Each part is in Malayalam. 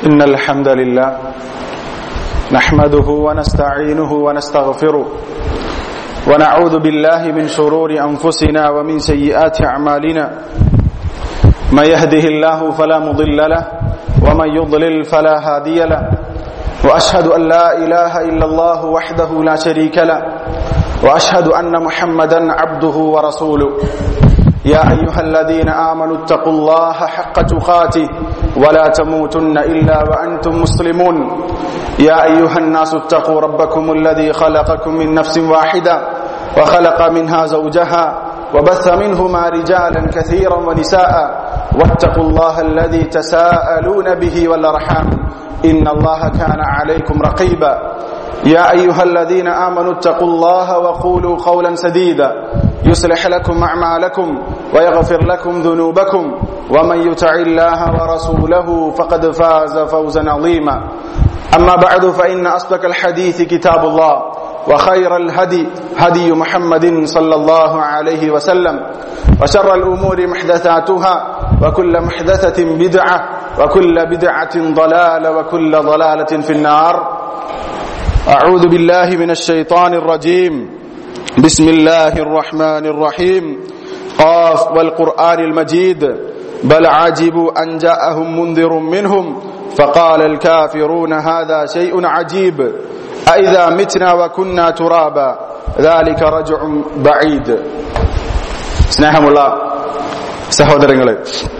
إن الحمد لله نحمده ونستعينه ونستغفره ونعوذ بالله من شرور أنفسنا ومن سيئات أعمالنا من يهده الله فلا مضل له ومن يضلل فلا هادي له وأشهد أن لا إله إلا الله وحده لا شريك له وأشهد أن محمدا عبده ورسوله يا أيها الذين آمنوا اتقوا الله حق تقاته ولا تموتن إلا وأنتم مسلمون يا أيها الناس اتقوا ربكم الذي خلقكم من نفس واحدة وخلق منها زوجها وبث منهما رجالا كثيرا ونساء واتقوا الله الذي تساءلون به والأرحام إن الله كان عليكم رقيبا يا أيها الذين آمنوا اتقوا الله وقولوا قولا سديدا يصلح لكم أعمالكم ويغفر لكم ذنوبكم ومن يطع الله ورسوله فقد فاز فوزا عظيما أما بعد فإن أصدق الحديث كتاب الله وخير الهدي هدي محمد صلى الله عليه وسلم وشر الأمور محدثاتها وكل محدثة بدعة وكل بدعة ضلالة وكل ضلالة في النار أعوذ بالله من الشيطان الرجيم بسم الله الرحمن الرحيم قاف والقرآن المجيد بل عجبوا أن جاءهم منذر منهم فقال الكافرون هذا شيء عجيب أئذا متنا وكنا ترابا ذلك رجع بعيد സ്നേഹമുള്ള സഹോദരങ്ങളെ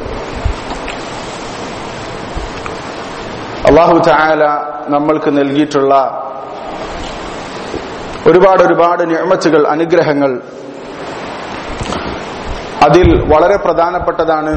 അള്ളാഹു ചായാല നമ്മൾക്ക് നൽകിയിട്ടുള്ള ഒരുപാട് ഒരുപാട് നിയമച്ചുകൾ അനുഗ്രഹങ്ങൾ അതിൽ വളരെ പ്രധാനപ്പെട്ടതാണ്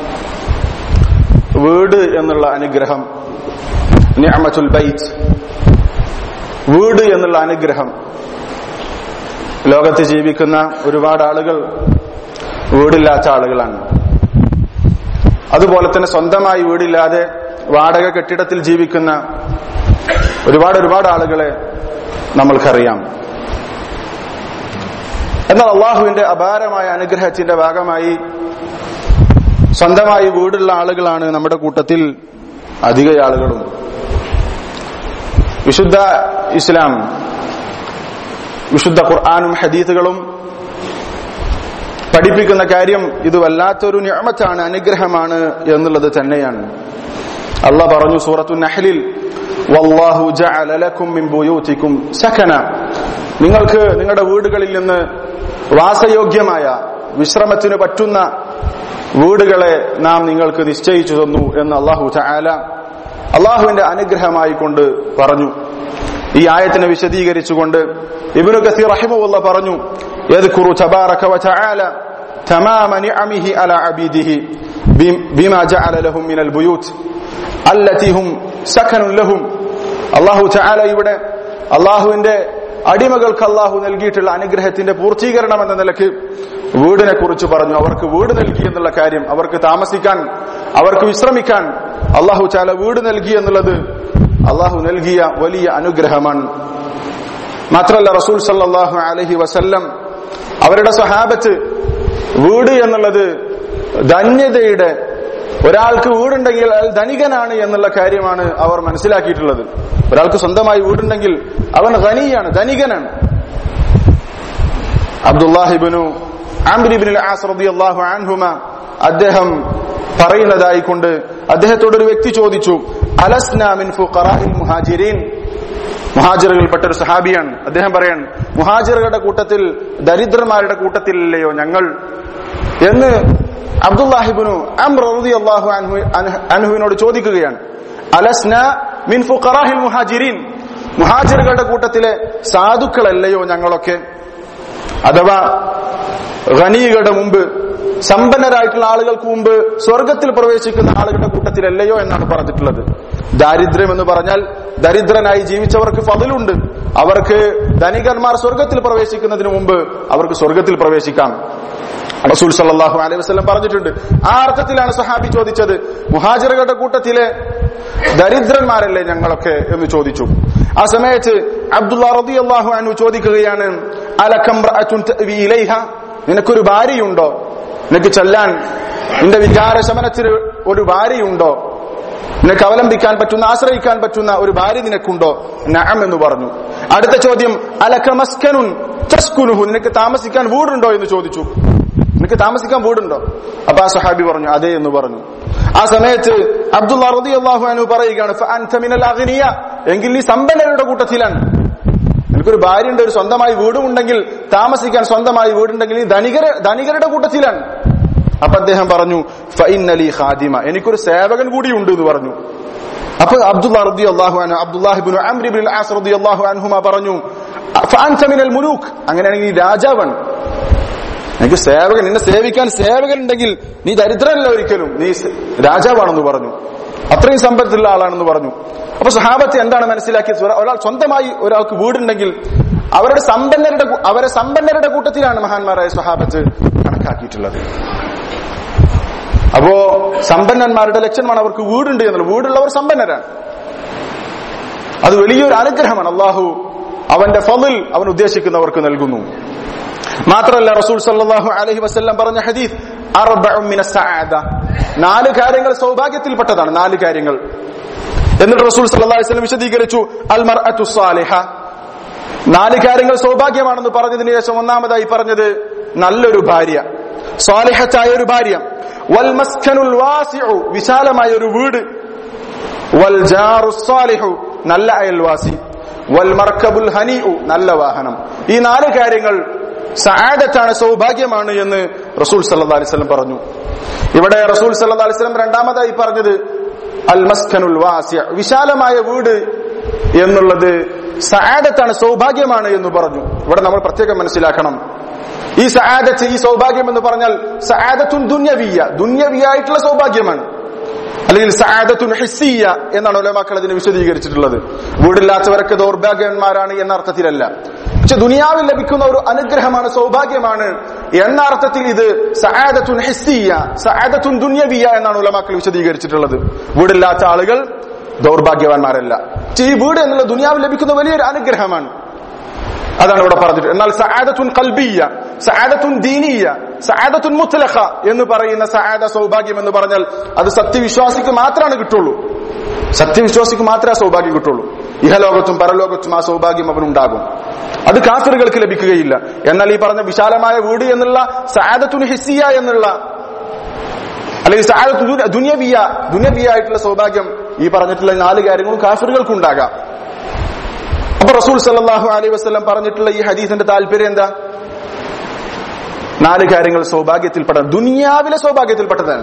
വീട് എന്നുള്ള അനുഗ്രഹം നിഅമത്തുൽ ബൈറ്റ് വീട് എന്നുള്ള അനുഗ്രഹം ലോകത്ത് ജീവിക്കുന്ന ഒരുപാട് ആളുകൾ വീടില്ലാത്ത ആളുകളാണ് അതുപോലെ തന്നെ സ്വന്തമായി വീടില്ലാതെ വാടക കെട്ടിടത്തിൽ ജീവിക്കുന്ന ഒരുപാട് ഒരുപാട് ആളുകളെ നമ്മൾക്കറിയാം എന്നാൽ അള്ളാഹുവിന്റെ അപാരമായ അനുഗ്രഹത്തിന്റെ ഭാഗമായി സ്വന്തമായി വീടുള്ള ആളുകളാണ് നമ്മുടെ കൂട്ടത്തിൽ അധിക ആളുകളും വിശുദ്ധ ഇസ്ലാം വിശുദ്ധ ഖുർആാനും ഹദീസുകളും പഠിപ്പിക്കുന്ന കാര്യം ഇത് വല്ലാത്തൊരു ഞാമത്താണ് അനുഗ്രഹമാണ് എന്നുള്ളത് തന്നെയാണ് അല്ല പറഞ്ഞു സൂറത്തു നഹലിൽ വല്ലാഹു ജഅല ലക്കും മിൻ ബുയൂതിക്കും സകന നിങ്ങൾക്ക് നിങ്ങളുടെ വീടുകളിൽ നിന്ന് വാസയോഗ്യമായ വിശ്രമത്തിന് പറ്റുന്ന വീടുകളെ നാം നിങ്ങൾക്ക് നിശ്ചയിച്ചു തന്നു എന്ന് അള്ളാഹു ചായാല അള്ളാഹുവിന്റെ അനുഗ്രഹമായി കൊണ്ട് പറഞ്ഞു ഈ ആയത്തിനെ വിശദീകരിച്ചുകൊണ്ട് ഇബ്നു കസീർ റഹിമുള്ള പറഞ്ഞു യദ്കുറു തബാറക വതആല تمام نعمه على عبيده بما جعل لهم من البيوت التي هم سكن لهم അള്ളാഹു ചായാല ഇവിടെ അള്ളാഹുവിന്റെ അടിമകൾക്ക് അള്ളാഹു നൽകിയിട്ടുള്ള അനുഗ്രഹത്തിന്റെ പൂർത്തീകരണം എന്ന നിലക്ക് വീടിനെ കുറിച്ച് പറഞ്ഞു അവർക്ക് വീട് നൽകി എന്നുള്ള കാര്യം അവർക്ക് താമസിക്കാൻ അവർക്ക് വിശ്രമിക്കാൻ അള്ളാഹു ചാല വീട് നൽകി എന്നുള്ളത് അള്ളാഹു നൽകിയ വലിയ അനുഗ്രഹമാണ് മാത്രല്ല റസൂൽ സല്ലാഹു അലഹി വസല്ലം അവരുടെ സഹാബത്ത് വീട് എന്നുള്ളത് ധന്യതയുടെ ഒരാൾക്ക് വീടുണ്ടെങ്കിൽ അയാൾ ധനികനാണ് എന്നുള്ള കാര്യമാണ് അവർ മനസ്സിലാക്കിയിട്ടുള്ളത് ഒരാൾക്ക് സ്വന്തമായി വീടുണ്ടെങ്കിൽ അവൻ ധനിയാണ് ധനികനാണ് അബ്ദുല്ലാഹിബിനു ആംബിബിൻ ആസ്രദിയാഹു ആൻഹുമ അദ്ദേഹം പറയുന്നതായിക്കൊണ്ട് അദ്ദേഹത്തോട് ഒരു വ്യക്തി ചോദിച്ചു അലസ്നാമിൻ മുഹാജിരീൻ മുഹാജിറുകൾപ്പെട്ട ഒരു സഹാബിയാണ് അദ്ദേഹം പറയാൻ മുഹാജിറുകളുടെ കൂട്ടത്തിൽ ദരിദ്രന്മാരുടെ കൂട്ടത്തിലല്ലയോ ഞങ്ങൾ എന്ന് അബ്ദുല്ലാഹിബിനു അള്ളാഹു അൻഹുവിനോട് ചോദിക്കുകയാണ് അലസ്ന മിൻ ഫുഖറാഹിൽ മുഹാജിരീൻ മുഹാജിറുകളുടെ കൂട്ടത്തിലെ സാധുക്കളല്ലയോ ഞങ്ങളൊക്കെ അഥവാ ഖനീകളുടെ മുമ്പ് സമ്പന്നരായിട്ടുള്ള ആളുകൾക്ക് മുമ്പ് സ്വർഗത്തിൽ പ്രവേശിക്കുന്ന ആളുകളുടെ കൂട്ടത്തിലല്ലയോ എന്നാണ് പറഞ്ഞിട്ടുള്ളത് ദാരിദ്ര്യം എന്ന് പറഞ്ഞാൽ ദരിദ്രനായി ജീവിച്ചവർക്ക് ഫതിലുണ്ട് അവർക്ക് ധനികന്മാർ സ്വർഗത്തിൽ പ്രവേശിക്കുന്നതിന് മുമ്പ് അവർക്ക് സ്വർഗത്തിൽ പ്രവേശിക്കാം റസൂൽ സല്ലാഹു അലൈഹി വസ്ലം പറഞ്ഞിട്ടുണ്ട് ആ അർത്ഥത്തിലാണ് സഹാബി ചോദിച്ചത് മുഹാജിറുകളുടെ കൂട്ടത്തിലെ ദരിദ്രന്മാരല്ലേ ഞങ്ങളൊക്കെ എന്ന് ചോദിച്ചു ആ സമയത്ത് അബ്ദുള്ള റബി അള്ളാഹു അനു ചോദിക്കുകയാണ് അലക്കം നിനക്കൊരു ഭാര്യയുണ്ടോ നിനക്ക് ചെല്ലാൻ നിന്റെ വികാരശമനത്തിന് ഒരു ഭാര്യയുണ്ടോ നിനക്ക് അവലംബിക്കാൻ പറ്റുന്ന ആശ്രയിക്കാൻ പറ്റുന്ന ഒരു ഭാര്യ നിനക്കുണ്ടോ നഅം എന്ന് പറഞ്ഞു അടുത്ത ചോദ്യം അലക മസ്കനുൻ തസ്കുനുഹു നിനക്ക് താമസിക്കാൻ വീടുണ്ടോ എന്ന് ചോദിച്ചു നിനക്ക് താമസിക്കാൻ വീടുണ്ടോ അപ്പൊ ആ സഹാബി പറഞ്ഞു അതെ എന്ന് പറഞ്ഞു ആ സമയത്ത് അബ്ദുള്ള റളിയല്ലാഹു അൻഹു പറയുകയാണ് ഫഅൻത മിനൽ അഗ്നിയ എങ്കിൽ നീ സമ്പന്നരുടെ കൂട്ടത്തിലാണ് എനിക്കൊരു ഭാര്യയുണ്ട് ഒരു സ്വന്തമായി വീടും ഉണ്ടെങ്കിൽ താമസിക്കാൻ സ്വന്തമായി വീടുണ്ടെങ്കിൽ നീ ധനികര ധനികരുടെ കൂട്ടത്തിലാണ് അപ്പൊ അദ്ദേഹം പറഞ്ഞു ഫൈനലി ഖാദിമ എനിക്കൊരു സേവകൻ കൂടി ഉണ്ട് എന്ന് പറഞ്ഞു അപ്പൊ അബ്ദുള്ള റബി അള്ളാഹു അനു അബ്ദുല്ലാഹിബിൻ അംരിബിൻ ആസ് റബി അള്ളാഹു അൻഹുമ പറഞ്ഞു ഫഅൻത മിനൽ മുലൂക്ക് അങ്ങനെയാണെങ്കിൽ നീ രാജാവാണ് എനിക്ക് സേവകൻ നിന്നെ സേവിക്കാൻ സേവകൻ ഉണ്ടെങ്കിൽ നീ ദരിദ്രനല്ല ഒരിക്കലും നീ സ- രാജാവാണെന്ന് പറഞ്ഞു അത്രയും സമ്പത്തുള്ള ആളാണെന്ന് പറഞ്ഞു അപ്പൊ സഹാബത്ത് എന്താണ് മനസ്സിലാക്കിയത് ഒരാ- ഒരാൾ സ്വന്തമായി ഒരാൾക്ക് വീടുണ്ടെങ്കിൽ അവരുടെ സമ്പന്നരുടെ കൂ- അവരെ സമ്പന്നരുടെ കൂട്ടത്തിലാണ് മഹാന്മാരായ സഹാബത്ത് കണക്കാക്കിയിട്ടുള്ളത് അപ്പോ സമ്പന്നന്മാരുടെ ലക്ഷണമാണ് അവർക്ക് വീടുണ്ട് എന്നുള്ളത് വീടുള്ളവർ സമ്പന്നരാണ് അത് വലിയൊരു അനുഗ്രഹമാണ് അള്ളാഹു അവന്റെ ഫതിൽ അവൻ ഉദ്ദേശിക്കുന്നവർക്ക് നൽകുന്നു മാത്രമല്ല റസൂൽ സല്ലല്ലാഹു അലൈഹി വസല്ലം പറഞ്ഞ ഹദീസ് അർബഉ മിന സഅദ നാല് കാര്യങ്ങൾ സൗഭാഗ്യത്തിൽപ്പെട്ടതാണ് നാല് കാര്യങ്ങൾ എന്നിട്ട് റസൂൽ സല്ലല്ലാഹു അലൈഹി വസല്ലം വിശദീകരിച്ചു അൽ മർഅതു സാലിഹ നാല് കാര്യങ്ങൾ സൗഭാഗ്യമാണെന്ന് പറഞ്ഞതിന് ശേഷം ഒന്നാമതായി പറഞ്ഞത് നല്ലൊരു ഭാര്യ സാലിഹത്തായ ഒരു ഭാര്യ വൽ മസ്കനുൽ വാസിഉ വിശാലമായ ഒരു വീട് വൽ ജാറു സാലിഹു നല്ല അയൽവാസി വൽ മർക്കബുൽ ഹനീഉ നല്ല വാഹനം ഈ നാല് കാര്യങ്ങൾ സആദത്താണ് സൗഭാഗ്യമാണ് എന്ന് റസൂൽ സല്ലല്ലാഹു അലൈഹി വസല്ലം പറഞ്ഞു ഇവിടെ റസൂൽ സല്ലല്ലാഹു അലൈഹി വസല്ലം രണ്ടാമതായി പറഞ്ഞത് അൽ മസ്കനുൽ വാസിഅ വിശാലമായ വീട് എന്നുള്ളത് സആദത്താണ് സൗഭാഗ്യമാണ് എന്ന് പറഞ്ഞു ഇവിടെ നമ്മൾ പ്രത്യേകം മനസ്സിലാക്കണം ഈ സആദത്ത് ഈ സൗഭാഗ്യം എന്ന് പറഞ്ഞാൽ സആദത്തുൻ ദുന്യവിയ ദുന്യവിയായിട്ടുള്ള സൗഭാഗ്യമാണ് അല്ലെങ്കിൽ സആദത്തുൻ ഹിസ്സിയ എന്നാണ് ഉലമാക്കൾ അതിനെ വിശദീകരിച്ചിട്ടുള്ളത് വീടില്ലാത്തവരൊക്കെ ദൗർഭാഗ്യന്മാരാണ് എന്ന അർത്ഥത്തിലല്ല പക്ഷെ ദുനിയാവിൽ ലഭിക്കുന്ന ഒരു അനുഗ്രഹമാണ് സൗഭാഗ്യമാണ് എന്ന അർത്ഥത്തിൽ ഇത് സആദത്തുൻ ഹിസ്സിയ സആദത്തുൻ ദുന്യവിയ എന്നാണ് ഉലമാക്കൾ വിശദീകരിച്ചിട്ടുള്ളത് വീടില്ലാത്ത ആളുകൾ ദൗർഭാഗ്യവാന്മാരല്ല പക്ഷെ ഈ വീട് എന്നുള്ള ദുനിയാവിൽ ലഭിക്കുന്ന വലിയൊരു അനുഗ്രഹമാണ് അതാണ് ഇവിടെ പറഞ്ഞിട്ട് എന്നാൽ സആദത്തുൻ കൽബിയ സആദത്തുൻ ദീനീയ സആദത്തുൻ മുത്തലഖ എന്ന് പറയുന്ന സആദ സൗഭാഗ്യം എന്ന് പറഞ്ഞാൽ അത് സത്യവിശ്വാസിക്ക് മാത്രമാണ് കിട്ടുള്ളൂ സത്യവിശ്വാസിക്ക് മാത്രമേ ആ സൗഭാഗ്യം കിട്ടുള്ളൂ ഇഹലോകത്തും പരലോകത്തും ആ സൗഭാഗ്യം അവനുണ്ടാകും അത് കാഫിറുകൾക്ക് ലഭിക്കുകയില്ല എന്നാൽ ഈ പറഞ്ഞ വിശാലമായ വീട് എന്നുള്ള സആദത്തുൻ ഹിസ്സിയ എന്നുള്ള അല്ലെങ്കിൽ സആദത്തു ദുന- ദുന്യവിയ ദുന്യവിയ ആയിട്ടുള്ള സൗഭാഗ്യം ഈ പറഞ്ഞിട്ടുള്ള നാല് കാര്യങ്ങളും കാഫിറുകൾക്ക് ഉണ്ടാകാം അപ്പൊ റസൂൽ സല്ലല്ലാഹു അലൈഹി വസല്ലം പറഞ്ഞിട്ടുള്ള ഈ ഹദീസിന്റെ താല്പര്യം എന്താ നാല് കാര്യങ്ങൾ സൗഭാഗ്യത്തിൽപ്പെട്ട ദുനിയാവിലെ സൗഭാഗ്യത്തിൽപ്പെട്ടതാണ്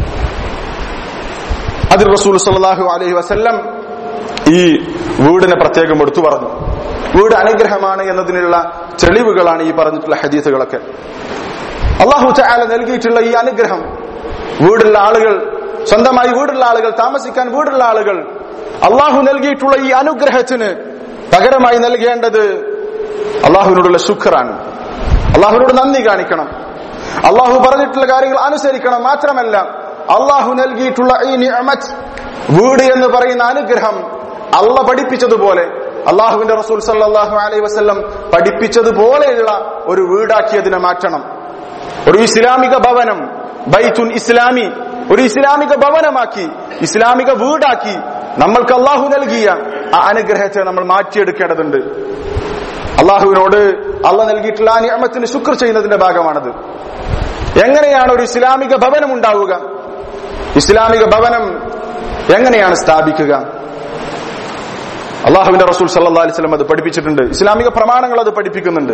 അതിൽ റസൂൽ സല്ലല്ലാഹു അലൈഹി വസല്ലം ഈ വീടിനെ പ്രത്യേകം എടുത്തു പറഞ്ഞു വീട് അനുഗ്രഹമാണ് എന്നതിനുള്ള തെളിവുകളാണ് ഈ പറഞ്ഞിട്ടുള്ള ഹദീസുകളൊക്കെ അള്ളാഹു ചാല നൽകിയിട്ടുള്ള ഈ അനുഗ്രഹം വീടുള്ള ആളുകൾ സ്വന്തമായി വീടുള്ള ആളുകൾ താമസിക്കാൻ വീടുള്ള ആളുകൾ അള്ളാഹു നൽകിയിട്ടുള്ള ഈ അനുഗ്രഹത്തിന് പകരമായി നൽകേണ്ടത് അള്ളാഹുവിനോടുള്ള ശുക്രാണ് അള്ളാഹുവിനോട് നന്ദി കാണിക്കണം അള്ളാഹു പറഞ്ഞിട്ടുള്ള കാര്യങ്ങൾ അനുസരിക്കണം മാത്രമല്ല അള്ളാഹു നൽകിയിട്ടുള്ള ഈ നിഅമത്ത് വീട് എന്ന് പറയുന്ന അനുഗ്രഹം അള്ള പഠിപ്പിച്ചതുപോലെ അള്ളാഹുവിന്റെ റസൂൽ സല്ലല്ലാഹു അലൈഹി വസല്ലം പഠിപ്പിച്ചതുപോലെയുള്ള ഒരു വീടാക്കി അതിനെ മാറ്റണം ഒരു ഇസ്ലാമിക ഭവനം ബൈത്തുൻ ഇസ്ലാമി ഒരു ഇസ്ലാമിക ഭവനമാക്കി ഇസ്ലാമിക വീടാക്കി നമ്മൾക്ക് അള്ളാഹു നൽകിയ ആ അനുഗ്രഹത്തെ നമ്മൾ മാറ്റിയെടുക്കേണ്ടതുണ്ട് അള്ളാഹുവിനോട് അള്ള നൽകിയിട്ടുള്ള ആ നിയമത്തിന് ശുക്ർ ചെയ്യുന്നതിന്റെ ഭാഗമാണത് എങ്ങനെയാണ് ഒരു ഇസ്ലാമിക ഭവനം ഉണ്ടാവുക ഇസ്ലാമിക ഭവനം എങ്ങനെയാണ് സ്ഥാപിക്കുക അള്ളാഹുവിന്റെ റസൂൽ സല്ലാ അലിസ്ലം അത് പഠിപ്പിച്ചിട്ടുണ്ട് ഇസ്ലാമിക പ്രമാണങ്ങൾ അത് പഠിപ്പിക്കുന്നുണ്ട്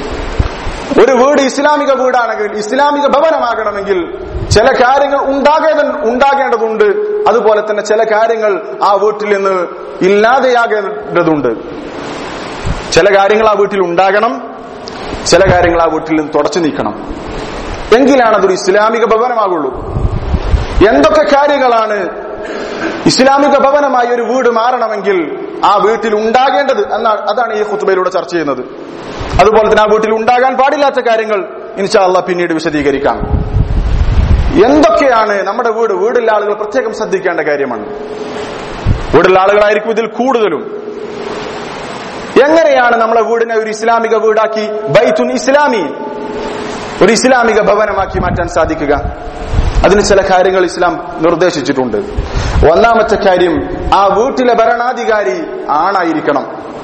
ഒരു വീട് ഇസ്ലാമിക വീടാണെങ്കിൽ ഇസ്ലാമിക ഭവനമാകണമെങ്കിൽ ചില കാര്യങ്ങൾ ഉണ്ടാകേണ്ട ഉണ്ടാകേണ്ടതുണ്ട് അതുപോലെ തന്നെ ചില കാര്യങ്ങൾ ആ വീട്ടിൽ നിന്ന് ഇല്ലാതെയാകേണ്ടതുണ്ട് ചില കാര്യങ്ങൾ ആ വീട്ടിൽ ഉണ്ടാകണം ചില കാര്യങ്ങൾ ആ വീട്ടിൽ നിന്ന് തുടച്ചു നീക്കണം എങ്കിലാണ് അതൊരു ഇസ്ലാമിക ഭവനമാകുള്ളൂ എന്തൊക്കെ കാര്യങ്ങളാണ് ഇസ്ലാമിക ഭവനമായി ഒരു വീട് മാറണമെങ്കിൽ ആ വീട്ടിൽ ഉണ്ടാകേണ്ടത് എന്നാണ് അതാണ് ഈ ഖുത്ബയിലൂടെ ചർച്ച ചെയ്യുന്നത് അതുപോലെ തന്നെ ആ വീട്ടിൽ ഉണ്ടാകാൻ പാടില്ലാത്ത കാര്യങ്ങൾ ഇൻഷാ അള്ളാഹ് പിന്നീട് വിശദീകരിക്കാം എന്തൊക്കെയാണ് നമ്മുടെ വീട് വീടുള്ള ആളുകൾ പ്രത്യേകം ശ്രദ്ധിക്കേണ്ട കാര്യമാണ് വീടുള്ള ആളുകളായിരിക്കും ഇതിൽ കൂടുതലും എങ്ങനെയാണ് നമ്മളെ വീടിനെ ഒരു ഇസ്ലാമിക വീടാക്കി ബൈത്തുൻ ഇസ്ലാമി ഒരു ഇസ്ലാമിക ഭവനമാക്കി മാറ്റാൻ സാധിക്കുക അതിന് ചില കാര്യങ്ങൾ ഇസ്ലാം നിർദ്ദേശിച്ചിട്ടുണ്ട് ഒന്നാമത്തെ കാര്യം ആ വീട്ടിലെ ഭരണാധികാരി ആണായിരിക്കണം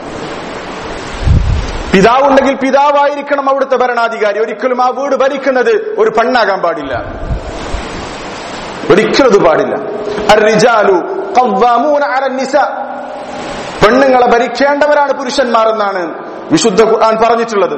പിതാവുണ്ടെങ്കിൽ പിതാവായിരിക്കണം അവിടുത്തെ ഭരണാധികാരി ഒരിക്കലും ആ വീട് ഭരിക്കുന്നത് ഒരു പെണ്ണാകാൻ പാടില്ല ഒരിക്കലും അത് പാടില്ല അർറിജാലു ഖവ്വാമൂന അല നിസ പെണ്ണുങ്ങളെ ഭരിക്കേണ്ടവരാണ് പുരുഷന്മാർ എന്നാണ് വിശുദ്ധ ഖുർആൻ പറഞ്ഞിട്ടുള്ളത്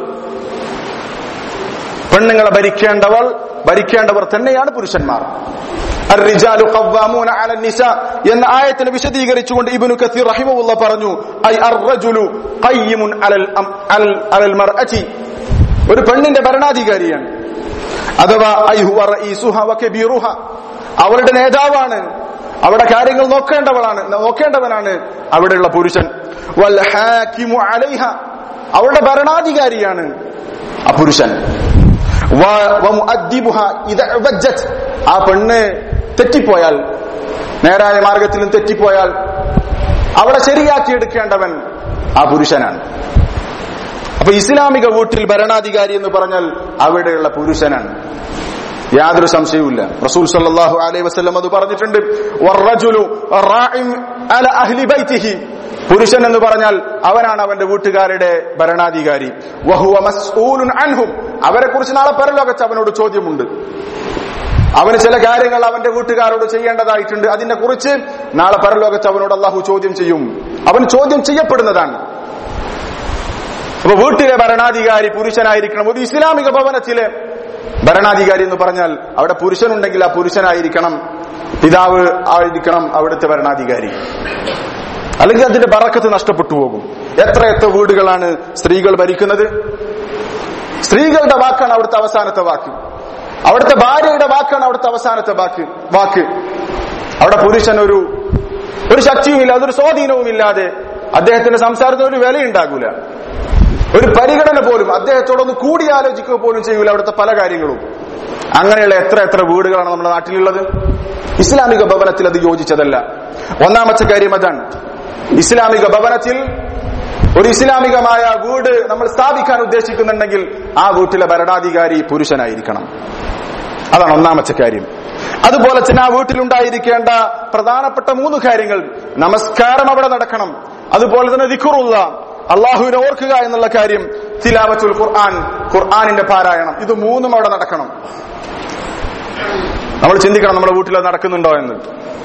പെണ്ണുങ്ങളെ ഭരിക്കേണ്ടവൾ ഭരിക്കേണ്ടവർ തന്നെയാണ് പുരുഷന്മാർ അർറിജാലു ഖവ്വാമൂന അല നിസ എന്ന ആയത്തിനെ വിശദീകരിച്ചുകൊണ്ട് ഇബ്നു കസീർ റഹിമഹുള്ള പറഞ്ഞു ഐ അർറജുലു ഖയ്യിമുൻ അലൽ അം- അലൽ അലൽ മർഅതി ഒരു പെണ്ണിന്റെ ഭരണാധികാരിയാണ് അഥവാ ഐ ഹുവ റഈസുഹ വ കബീറുഹ അവളുടെ നേതാവാണ് അവിടെ കാര്യങ്ങൾ നോക്കേണ്ടവളാണ് നോക്കേണ്ടവനാണ് അവിടെയുള്ള പുരുഷൻ വൽ ഹാക്കിമു അലൈഹ അവളുടെ ഭരണാധികാരിയാണ് ആ പുരുഷൻ വ- വമുഅദ്ദിബുഹ ഇദ ഉവജ്ജത്. ആ പെണ്ണ് തെറ്റിപ്പോയാൽ നേരായ മാർഗത്തിൽ നിന്ന് തെറ്റിപ്പോയാൽ അവളെ ശരിയാക്കിയെടുക്കേണ്ടവൻ ആ പുരുഷനാണ് അപ്പൊ ഇസ്ലാമിക വീട്ടിൽ ഭരണാധികാരി എന്ന് പറഞ്ഞാൽ അവിടെയുള്ള പുരുഷനാണ് യാതൊരു സംശയവുമില്ല റസൂൽ സല്ലല്ലാഹു അലൈഹി വസല്ലം അത് പറഞ്ഞിട്ടുണ്ട് വറജുലു റാഇം അല അഹ്ലി ബൈതിഹി പുരുഷൻ എന്ന് പറഞ്ഞാൽ അവനാണ് അവന്റെ വീട്ടുകാരുടെ ഭരണാധികാരി വഹുവ മസ്ഊലുൻ അൻഹും അവരെ കുറിച്ച് നാളെ പരലോകത്ത് അവനോട് ചോദ്യമുണ്ട് അവന് ചില കാര്യങ്ങൾ അവന്റെ വീട്ടുകാരോട് ചെയ്യേണ്ടതായിട്ടുണ്ട് അതിനെ കുറിച്ച് നാളെ പരലോകത്ത് അവനോട് അള്ളാഹു ചോദ്യം ചെയ്യും അവൻ ചോദ്യം ചെയ്യപ്പെടുന്നതാണ് അപ്പൊ വീട്ടിലെ ഭരണാധികാരി പുരുഷനായിരിക്കണം ഒരു ഇസ്ലാമിക ഭവനത്തിലെ ഭരണാധികാരി എന്ന് പറഞ്ഞാൽ അവിടെ പുരുഷനുണ്ടെങ്കിൽ ആ പുരുഷനായിരിക്കണം പിതാവ് ആയിരിക്കണം അവിടുത്തെ ഭരണാധികാരി അല്ലെങ്കിൽ അതിന്റെ ബറക്കത്ത് നഷ്ടപ്പെട്ടു പോകും എത്ര എത്ര വീടുകളാണ് സ്ത്രീകൾ ഭരിക്കുന്നത് സ്ത്രീകളുടെ വാക്കാണ് അവിടുത്തെ അവസാനത്തെ വാക്ക് അവിടുത്തെ ഭാര്യയുടെ വാക്കാണ് അവിടുത്തെ അവസാനത്തെ വാക്ക് വാക്ക് അവിടെ പുരുഷൻ ഒരു ഒരു ശക്തിയുമില്ല അതൊരു സ്വാധീനവും ഇല്ലാതെ അദ്ദേഹത്തിന്റെ സംസാരത്തിന് ഒരു വിലയുണ്ടാകൂല ഒരു പരിഗണന പോലും അദ്ദേഹത്തോടൊന്ന് കൂടിയാലോചിക്കുക പോലും ചെയ്യൂല അവിടുത്തെ പല കാര്യങ്ങളും അങ്ങനെയുള്ള എത്ര എത്ര വീടുകളാണ് നമ്മുടെ നാട്ടിലുള്ളത് ഇസ്ലാമിക ഭവനത്തിൽ അത് യോജിച്ചതല്ല ഒന്നാമത്തെ കാര്യം അതാണ് ഇസ്ലാമിക ഭവനത്തിൽ ഒരു ഇസ്ലാമികമായ വീട് നമ്മൾ സ്ഥാപിക്കാൻ ഉദ്ദേശിക്കുന്നുണ്ടെങ്കിൽ ആ വീട്ടിലെ ഭരണാധികാരി പുരുഷനായിരിക്കണം അതാണ് ഒന്നാമത്തെ കാര്യം അതുപോലെ തന്നെ ആ വീട്ടിലുണ്ടായിരിക്കേണ്ട പ്രധാനപ്പെട്ട മൂന്ന് കാര്യങ്ങൾ നമസ്കാരം അവിടെ നടക്കണം അതുപോലെ തന്നെ ദിഖുറുള്ള അള്ളാഹുവിനെ ഓർക്കുക എന്നുള്ള കാര്യം തിലാവത്തുൽ ഖുർആൻ ഖുർആാനിന്റെ പാരായണം ഇത് മൂന്നും അവിടെ നടക്കണം നമ്മൾ ചിന്തിക്കണം നമ്മുടെ വീട്ടിൽ അത് നടക്കുന്നുണ്ടോ എന്ന്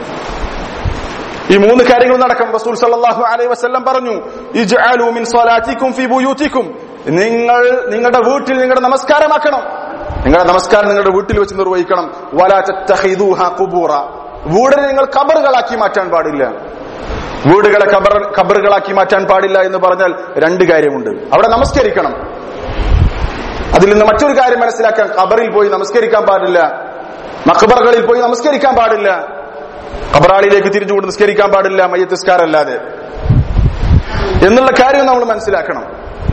ഈ മൂന്ന് കാര്യങ്ങൾ നടക്കണം റസൂൽ സല്ലല്ലാഹു അലൈഹി വസല്ലം പറഞ്ഞു ഇജ്അലു മിൻ സ്വലാത്തിക്കും ഫി ബുയൂത്തിക്കും നിങ്ങൾ നിങ്ങളുടെ വീട്ടിൽ നിങ്ങളുടെ നമസ്കാരമാക്കണം നിങ്ങളുടെ നമസ്കാരം നിങ്ങളുടെ വീട്ടിൽ വെച്ച് നിർവഹിക്കണം വലാ തത്തഖിദൂഹ ഖുബൂറ വീടിനെ നിങ്ങൾ കബറുകളാക്കി മാറ്റാൻ പാടില്ല വീടുകളെ കബർ കബറുകളാക്കി മാറ്റാൻ പാടില്ല എന്ന് പറഞ്ഞാൽ രണ്ട് കാര്യമുണ്ട് അവിടെ നമസ്കരിക്കണം അതിൽ നിന്ന് മറ്റൊരു കാര്യം മനസ്സിലാക്കാൻ ഖബറിൽ പോയി നമസ്കരിക്കാൻ പാടില്ല മഖബറുകളിൽ പോയി നമസ്കരിക്കാൻ പാടില്ല ഖബറാളിയിലേക്ക് തിരിഞ്ഞുകൊണ്ട് നിസ്കരിക്കാൻ പാടില്ല മയ്യത്തിസ്കാരല്ലാതെ എന്നുള്ള കാര്യം നമ്മൾ മനസ്സിലാക്കണം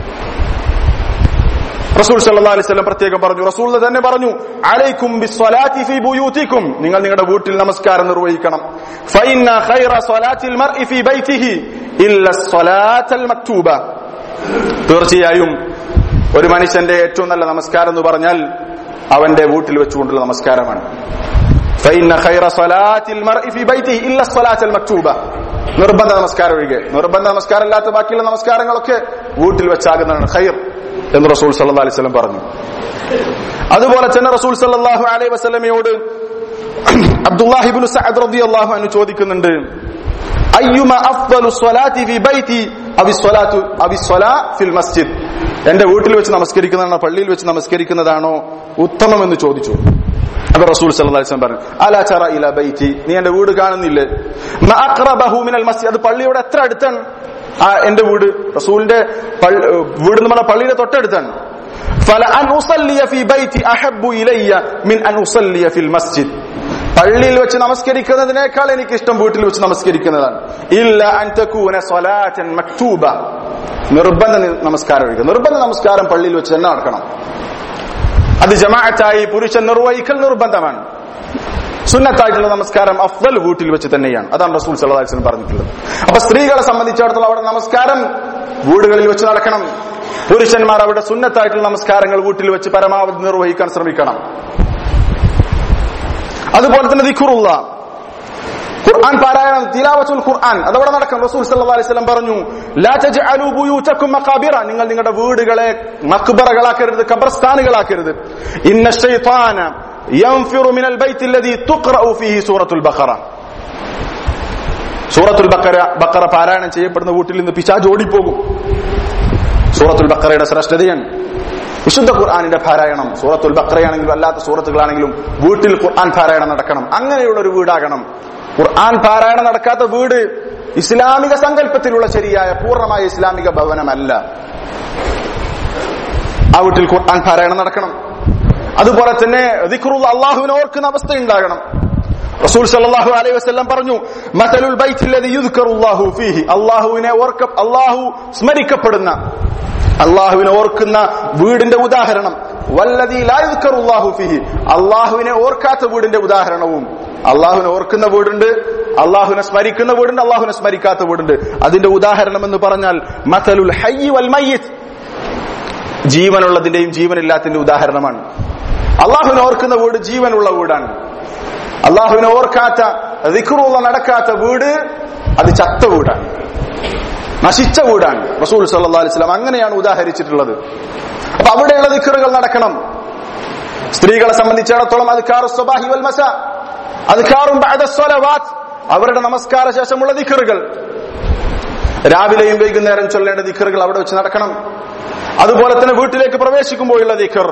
റസൂൽ സല്ലല്ലാഹു അലൈഹി വസല്ലം പ്രത്യേകം പറഞ്ഞു റസൂൽ തന്നെ പറഞ്ഞു അലൈക്കും ബിസ്സലാത്തി ഫീ ബുയൂതിക്കും നിങ്ങൾ നിങ്ങളുടെ വീട്ടിൽ നമസ്കാരം നിർവഹിക്കണം ഫൈന ഖൈറ സ്വലാത്തിൽ മർഇ ഫീ ബൈതിഹി ഇല്ല സ്വലാത്തൽ മക്തൂബ തീർച്ചയായും ഒരു മനുഷ്യന്റെ ഏറ്റവും നല്ല നമസ്കാരം എന്ന് പറഞ്ഞാൽ അവന്റെ വീട്ടിൽ വെച്ചുകൊണ്ടുള്ള നമസ്കാരമാണ് ഫൈന ഖൈറ സ്വലാത്തിൽ മർഇ ഫീ ബൈതിഹി ഇല്ല സ്വലാത്തൽ മക്തൂബ നിർബന്ധ നമസ്കാരം ഒഴികെ നിർബന്ധ നമസ്കാരം അല്ലാത്ത ബാക്കിയുള്ള നമസ്കാരങ്ങളൊക്കെ വീട്ടിൽ വെച്ചാകുന്നതാണ് ഖൈർ എന്ന് റസൂൽ സല്ലല്ലാഹു അലൈഹി വസല്ലം പറഞ്ഞു അതുപോലെ തന്നെ റസൂൽ സല്ലല്ലാഹു അലൈഹി വസല്ലമയോട് അബ്ദുല്ലാഹി ഇബ്നു സഅദ് റളിയല്ലാഹു അൻഹു ചോദിക്കുന്നുണ്ട് അയ്യുമ അഫ്ദലു സ്വലാത്തി ഫി ബൈതി അവി സ്വലാത്തു അവി സ്വലാ ഫിൽ മസ്ജിദ് എന്റെ വീട്ടിൽ വെച്ച് നമസ്കരിക്കുന്നതാണോ പള്ളിയിൽ വെച്ച് നമസ്കരിക്കുന്നതാണോ ഉത്തമം എന്ന് ചോദിച്ചു അപ്പൊ റസൂൽ സല്ലല്ലാഹു അലൈഹി വസല്ലം പറഞ്ഞു അലാ ചറ ഇല ബൈതി നീ എന്റെ വീട് കാണുന്നില്ലേ മ അഖറബഹു മിനൽ മസ്ജിദ് അത് പള്ളിയോട് എത്ര അടുത്താണ് ആ എന്റെ വീട് റസൂലിന്റെ പള്ളി- വീട് എന്ന് പറഞ്ഞ പള്ളിയുടെ തൊട്ടടുത്താണ് ഫല അൻ ഉസല്ലിയ ഫി ബൈതി അഹബ്ബു ഇലയ്യ മിൻ അൻ ഉസല്ലിയ ഫിൽ മസ്ജിദ് പള്ളിയിൽ വെച്ച് നമസ്കരിക്കുന്നതിനേക്കാൾ എനിക്ക് ഇഷ്ടം വീട്ടിൽ വെച്ച് നമസ്കരിക്കുന്നതാണ് ഇല്ല അൻ തകൂന സ്വലാത്തൻ മക്തൂബ നിർബന്ധ നി- നമസ്കാരം ഒഴിക്കുക നിർബന്ധ നമസ്കാരം പള്ളിയിൽ വെച്ച് തന്നെ നടക്കണം അത് ജമാഅത്തായി പുരുഷൻ നിർവഹിക്കൽ നിർബന്ധമാണ് സുന്നത്തായിട്ടുള്ള നമസ്കാരം അഫ്വൽ വീട്ടിൽ വെച്ച് തന്നെയാണ് അതാണ് റസൂൽ സല്ലല്ലാഹു അലൈഹി വസല്ലം പറഞ്ഞിട്ടുള്ളത് അപ്പൊ സ്ത്രീകളെ സംബന്ധിച്ചിടത്തോളം അവിടെ നമസ്കാരം വീടുകളിൽ വെച്ച് നടക്കണം പുരുഷന്മാർ അവിടെ സുന്നത്തായിട്ടുള്ള നമസ്കാരങ്ങൾ വീട്ടിൽ വെച്ച് പരമാവധി നിർവഹിക്കാൻ ശ്രമിക്കണം അതുപോലെ തന്നെ ദിഖുറുള്ള ഖുർആൻ പാരായണം തിലാവത്തുൽ ഖുർആൻ അതവിടെ നടക്കും റസൂൽ സല്ലല്ലാഹു അലൈഹി വസല്ലം പറഞ്ഞു ലാ തജ്അലു ബുയൂതക്കും മഖാബിറ നിങ്ങൾ നിങ്ങളുടെ വീടുകളെ മക്ബറകളാക്കരുത് ഖബർസ്ഥാനുകളാക്കരുത് ഇന്ന ശൈത്താന യൻഫിറു മിനൽ ബൈത്തി الذي തുഖ്റഉ ഫീഹി സൂറത്തുൽ ബഖറ സൂറത്തുൽ ബഖറ ബഖറ പാരായണം ചെയ്യപ്പെടുന്ന വീട്ടിൽ നിന്ന് പിശാജ് ഓടിപ്പോകും സൂറത്തുൽ ബഖറയുടെ ശ്രേഷ്ഠതയാണ് വിശുദ്ധ ഖുർആാനിന്റെ പാരായണം സൂറത്തുൽ ബഖറയാണെങ്കിലും അല്ലാത്ത സൂറത്തുകളാണെങ്കിലും വീട്ടിൽ ഖുർആൻ പാരായണം നടക്കണം അങ്ങനെയുള്ള ഒരു വീടാകണം ഖുർആൻ പാരായണം നടക്കാത്ത വീട് ഇസ്ലാമിക സങ്കല്പത്തിലുള്ള ശരിയായ പൂർണ്ണമായ ഇസ്ലാമിക ഭവനമല്ല ആ വീട്ടിൽ ഖുർആൻ പാരായണം നടക്കണം അതുപോലെ തന്നെ ദിക്റുള്ള അള്ളാഹുവിനെ ഓർക്കുന്ന അവസ്ഥ ഉണ്ടാകണം റസൂൽ സല്ലല്ലാഹു അലൈഹി വസല്ലം പറഞ്ഞു മതലുൽ ബൈത്തില്ലദി യുദ്കറുല്ലാഹു ഫീഹി അള്ളാഹുവിനെ ഓർക്ക അള്ളാഹു സ്മരിക്കപ്പെടുന്ന അള്ളാഹുവിനെ ഓർക്കുന്ന വീടിന്റെ ഉദാഹരണം വല്ലദി ലാ യുദ്കറുല്ലാഹു ഫീഹി അള്ളാഹുവിനെ ഓർക്കാത്ത വീടിന്റെ ഉദാഹരണവും അള്ളാഹുവിനെ ഓർക്കുന്ന വീടുണ്ട് അള്ളാഹുവിനെ സ്മരിക്കുന്ന വീടുണ്ട് അള്ളാഹുവിനെ സ്മരിക്കാത്ത വീടുണ്ട് അതിന്റെ ഉദാഹരണം എന്ന് പറഞ്ഞാൽ മതലുൽ ഹയ്യി വൽ മയ്യിത്ത് ജീവനുള്ളതിന്റെയും ജീവനില്ലാത്തതിന്റെ ഉദാഹരണമാണ് അള്ളാഹുവിനെ ഓർക്കുന്ന വീട് ജീവനുള്ള വീടാണ് അള്ളാഹുവിനെ ഓർക്കാത്ത ദിക്റുള്ള നടക്കാത്ത വീട് അത് ചത്ത വീടാണ് നശിച്ച വീടാണ് റസൂൽ സല്ലല്ലാഹു അലൈഹി വസല്ലം അങ്ങനെയാണ് ഉദാഹരിച്ചിട്ടുള്ളത് അപ്പൊ അവിടെയുള്ള ദിക്റുകൾ നടക്കണം സ്ത്രീകളെ സംബന്ധിച്ചിടത്തോളം അദ്കാറു സ്വബാഹി വൽ മസ അദ്കാറും ബഅദ സ്വലവാത്ത് അവരുടെ നമസ്കാര ശേഷമുള്ള ദിക്റുകൾ രാവിലെയും വൈകുന്നേരം ചൊല്ലേണ്ട ദിക്റുകൾ അവിടെ വെച്ച് നടക്കണം അതുപോലെ തന്നെ വീട്ടിലേക്ക് പ്രവേശിക്കുമ്പോഴുള്ള ദിക്കർ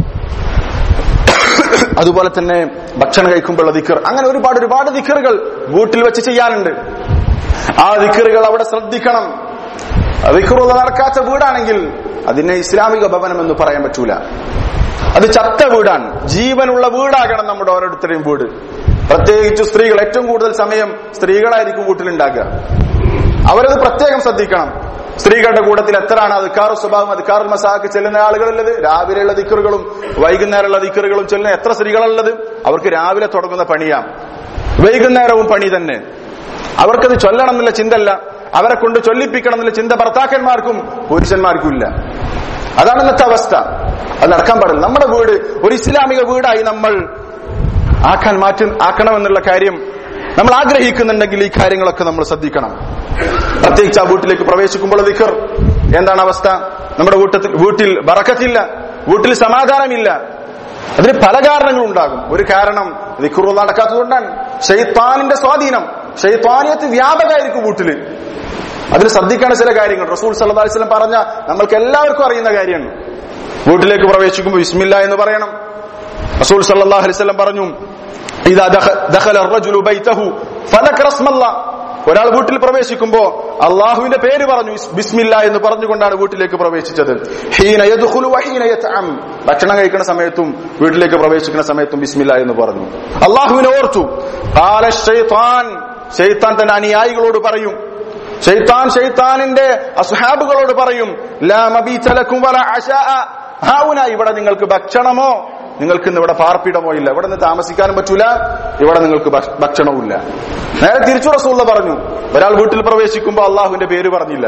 അതുപോലെ തന്നെ ഭക്ഷണം കഴിക്കുമ്പോഴുള്ള ദിക്കർ അങ്ങനെ ഒരുപാട് ഒരുപാട് ദിക്കറുകൾ വീട്ടിൽ വെച്ച് ചെയ്യാനുണ്ട് ആ ദിക്കറുകൾ അവിടെ ശ്രദ്ധിക്കണം ദിക്കറുള്ള നടക്കാത്ത വീടാണെങ്കിൽ അതിനെ ഇസ്ലാമിക ഭവനം എന്ന് പറയാൻ പറ്റൂല അത് ചത്ത വീടാണ് ജീവനുള്ള വീടാകണം നമ്മുടെ ഓരോരുത്തരെയും വീട് പ്രത്യേകിച്ച് സ്ത്രീകൾ ഏറ്റവും കൂടുതൽ സമയം സ്ത്രീകളായിരിക്കും വീട്ടിലുണ്ടാകുക അവരത് പ്രത്യേകം ശ്രദ്ധിക്കണം സ്ത്രീകളുടെ കൂട്ടത്തിൽ എത്രയാണ് അധികാർ സ്വഭാവം അധികാർ മസാക്ക് ചെല്ലുന്ന ആളുകളുള്ളത് രാവിലെയുള്ള ദിക്കറുകളും വൈകുന്നേരമുള്ള ദിക്കറുകളും ചെല്ലുന്ന എത്ര സ്ത്രീകളുള്ളത് അവർക്ക് രാവിലെ തുടങ്ങുന്ന പണിയാം വൈകുന്നേരവും പണി തന്നെ അവർക്കത് ചൊല്ലണം എന്നുള്ള ചിന്തല്ല അവരെ കൊണ്ട് ചൊല്ലിപ്പിക്കണം എന്നുള്ള ചിന്ത ഭർത്താക്കന്മാർക്കും പുരുഷന്മാർക്കും ഇല്ല അതാണ് ഇന്നത്തെ അവസ്ഥ അത് നടക്കാൻ പാടില്ല നമ്മുടെ വീട് ഒരു ഇസ്ലാമിക വീടായി നമ്മൾ ആക്കാൻ മാറ്റി ആക്കണമെന്നുള്ള കാര്യം നമ്മൾ ആഗ്രഹിക്കുന്നുണ്ടെങ്കിൽ ഈ കാര്യങ്ങളൊക്കെ നമ്മൾ ശ്രദ്ധിക്കണം പ്രത്യേകിച്ച് ആ വീട്ടിലേക്ക് പ്രവേശിക്കുമ്പോൾ ദിക്കർ എന്താണ് അവസ്ഥ നമ്മുടെ വീട്ടത്തിൽ വീട്ടിൽ ബറക്കത്തില്ല വീട്ടിൽ സമാധാനമില്ല അതിന് പല കാരണങ്ങളും ഉണ്ടാകും ഒരു കാരണം ദിക്കറു നടക്കാത്തതുകൊണ്ടാണ് ഷെയ്ത്താനിന്റെ സ്വാധീനം ഷെയ്ത്താനിയത്ത് വ്യാപകമായിരിക്കും വീട്ടില് അതിന് ശ്രദ്ധിക്കേണ്ട ചില കാര്യങ്ങൾ റസൂൽ സല്ലല്ലാഹു അലൈഹി വസല്ലം പറഞ്ഞ നമ്മൾക്ക് എല്ലാവർക്കും അറിയുന്ന കാര്യമാണ് വീട്ടിലേക്ക് പ്രവേശിക്കുമ്പോൾ വിസ്മില്ല എന്ന് പറയണം റസൂൽ സല്ലല്ലാഹു അലൈഹി വസല്ലം പറഞ്ഞു ഇദാ ദഖല الرجل بيته فذكر اسم الله ഒരാൾ വീട്ടിൽ പ്രവേശിക്കുമ്പോ അള്ളാഹുവിന്റെ പേര് പറഞ്ഞു ബിസ്മില്ല എന്ന് പറഞ്ഞുകൊണ്ടാണ് വീട്ടിലേക്ക് പ്രവേശിച്ചത് ഹീന യദ്ഖുലു വഹീന യത്അം ഭക്ഷണം കഴിക്കുന്ന സമയത്തും വീട്ടിലേക്ക് പ്രവേശിക്കുന്ന സമയത്തും ബിസ്മില്ല എന്ന് പറഞ്ഞു അള്ളാഹുവിനെ ഓർത്തു ഖാല ശൈത്താൻ ശൈത്താൻ തന്റെ അനുയായികളോട് പറയും ഷെയ്ത്താൻ ഷെയ്ത്താനിന്റെ അസ്ഹാബുകളോട് പറയും ലാ മബീത ലക്കും വല അശാഅ ഹാവുന ഇവിടെ നിങ്ങൾക്ക് ഭക്ഷണമോ നിങ്ങൾക്ക് ഇന്ന് ഇവിടെ പാർപ്പിടമോ ഇല്ല ഇവിടെ നിന്ന് താമസിക്കാനും പറ്റൂല ഇവിടെ നിങ്ങൾക്ക് ഭക്ഷണവും ഇല്ല നേരെ തിരിച്ചു റസൂള്ള പറഞ്ഞു ഒരാൾ വീട്ടിൽ പ്രവേശിക്കുമ്പോൾ അള്ളാഹുവിന്റെ പേര് പറഞ്ഞില്ല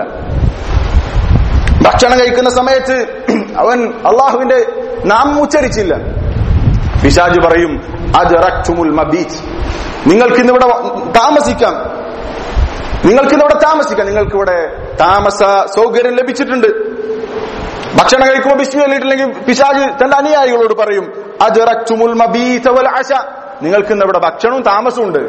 ഭക്ഷണം കഴിക്കുന്ന സമയത്ത് അവൻ അള്ളാഹുവിന്റെ നാമം ഉച്ചരിച്ചില്ല പിശാജ് പറയും അജറക്തുമുൽ മബീത്ത് നിങ്ങൾക്ക് ഇന്നിവിടെ താമസിക്കാം നിങ്ങൾക്ക് ഇന്നിവിടെ താമസിക്കാം നിങ്ങൾക്ക് ഇവിടെ താമസ സൗകര്യം ലഭിച്ചിട്ടുണ്ട് ഭക്ഷണം കഴിക്കുമ്പോൾ ബിസ്മി ചൊല്ലിയിട്ടില്ലെങ്കിൽ പിശാജ് തന്റെ അനുയായികളോട് പറയും അജറക്തുമുൽ മബീത വൽ അശ നിങ്ങൾക്ക് ഇന്ന് ഇവിടെ ഭക്ഷണവും താമസവും ഉണ്ട്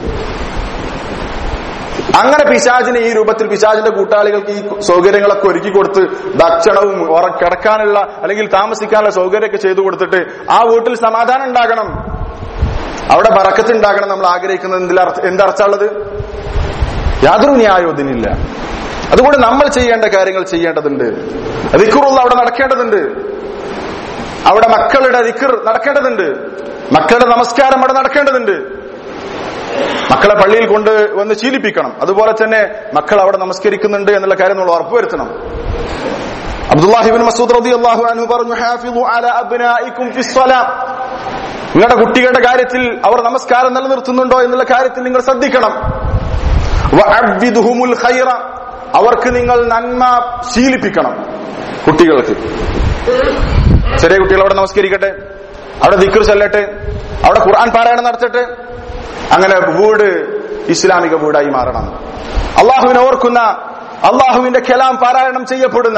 അങ്ങനെ പിശാജിനെ ഈ രൂപത്തിൽ പിശാജിന്റെ കൂട്ടാളികൾക്ക് ഈ സൗകര്യങ്ങളൊക്കെ ഒരുക്കി കൊടുത്ത് ഭക്ഷണവും ഉറ- കിടക്കാനുള്ള അല്ലെങ്കിൽ താമസിക്കാനുള്ള സൗകര്യമൊക്കെ ചെയ്തു കൊടുത്തിട്ട് ആ വീട്ടിൽ സമാധാനം ഉണ്ടാകണം അവിടെ ബറക്കത്ത് ഉണ്ടാകണം നമ്മൾ ആഗ്രഹിക്കുന്നത് എന്തിൽ എന്തർച്ചുള്ളത് യാതൊരു ന്യായോധനില്ല അതുകൊണ്ട് നമ്മൾ ചെയ്യേണ്ട കാര്യങ്ങൾ ചെയ്യേണ്ടതുണ്ട് ദിക്കുറുള്ള അവിടെ നടക്കേണ്ടതുണ്ട് അവിടെ മക്കളുടെ ദിക്കർ നടക്കേണ്ടതുണ്ട് മക്കളുടെ നമസ്കാരം അവിടെ നടക്കേണ്ടതുണ്ട് മക്കളെ പള്ളിയിൽ കൊണ്ട് വന്ന് ശീലിപ്പിക്കണം അതുപോലെ തന്നെ മക്കൾ അവിടെ നമസ്കരിക്കുന്നുണ്ട് എന്നുള്ള കാര്യം നമ്മൾ ഉറപ്പുവരുത്തണം അബ്ദുല്ലാഹിബിൻ മസൂദ് റതി അള്ളാഹു അനു പറഞ്ഞു ഹാഫിദു അല അബ്നായിക്കും ഫിസ്സലാം നിങ്ങളുടെ കുട്ടികളുടെ കാര്യത്തിൽ അവർ നമസ്കാരം നിലനിർത്തുന്നുണ്ടോ എന്നുള്ള കാര്യത്തിൽ നിങ്ങൾ ശ്രദ്ധിക്കണം വഅബ്ദിദുഹുമുൽ ഖൈറ അവർക്ക് നിങ്ങൾ നന്മ ശീലിപ്പിക്കണം കുട്ടികൾക്ക് ചെറിയ കുട്ടികൾ അവിടെ നമസ്കരിക്കട്ടെ അവിടെ ദിക്ർ ചൊല്ലട്ടെ അവിടെ ഖുർആൻ പാരായണം നടത്തട്ടെ അങ്ങനെ വീട് ഇസ്ലാമിക വീടായി മാറണം അള്ളാഹുവിനെ ഓർക്കുന്ന അള്ളാഹുവിന്റെ കലാം പാരായണം ചെയ്യപ്പെടുന്ന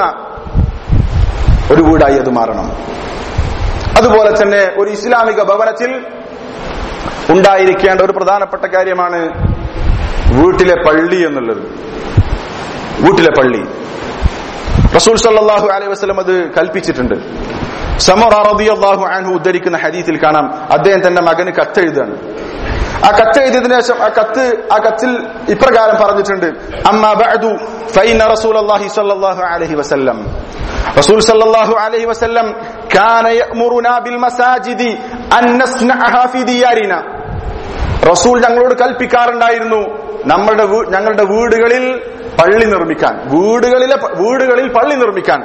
ഒരു വീടായി അത് മാറണം അതുപോലെ തന്നെ ഒരു ഇസ്ലാമിക ഭവനത്തിൽ ഉണ്ടായിരിക്കേണ്ട ഒരു പ്രധാനപ്പെട്ട കാര്യമാണ് വീട്ടിലെ പള്ളി എന്നുള്ളത് വീട്ടിലെ പള്ളി റസൂൽ സല്ലല്ലാഹു അലൈഹി വസല്ലം അത് കൽപ്പിച്ചിട്ടുണ്ട് സമറ റളിയല്ലാഹു അൻഹു ഉദ്ധരിക്കുന്ന ഹദീസിൽ കാണാം അദ്ദേഹം തന്റെ മകന് കത്തെഴുതാണ് ആ കത്തെഴുതിയതിനു ശേഷം ആ കത്ത് ആ കത്തിൽ ഇപ്രകാരം പറഞ്ഞിട്ടുണ്ട് അമ്മാ ബഅദു ഫൈന റസൂലല്ലാഹി സ്വല്ലല്ലാഹു അലൈഹി വസല്ലം റസൂൽ സല്ലല്ലാഹു അലൈഹി വസല്ലം കാന യഅ്മുറുനാ ബിൽ മസാജിദി അൻ നസ്നഅഹാ ഫി ദിയാരിന റസൂൽ ഞങ്ങളോട് കൽപ്പിക്കാറുണ്ടായിരുന്നു നമ്മളുടെ വീ- ഞങ്ങളുടെ വീടുകളിൽ പള്ളി നിർമ്മിക്കാൻ വീടുകളിലെ പ- വീടുകളിൽ പള്ളി നിർമ്മിക്കാൻ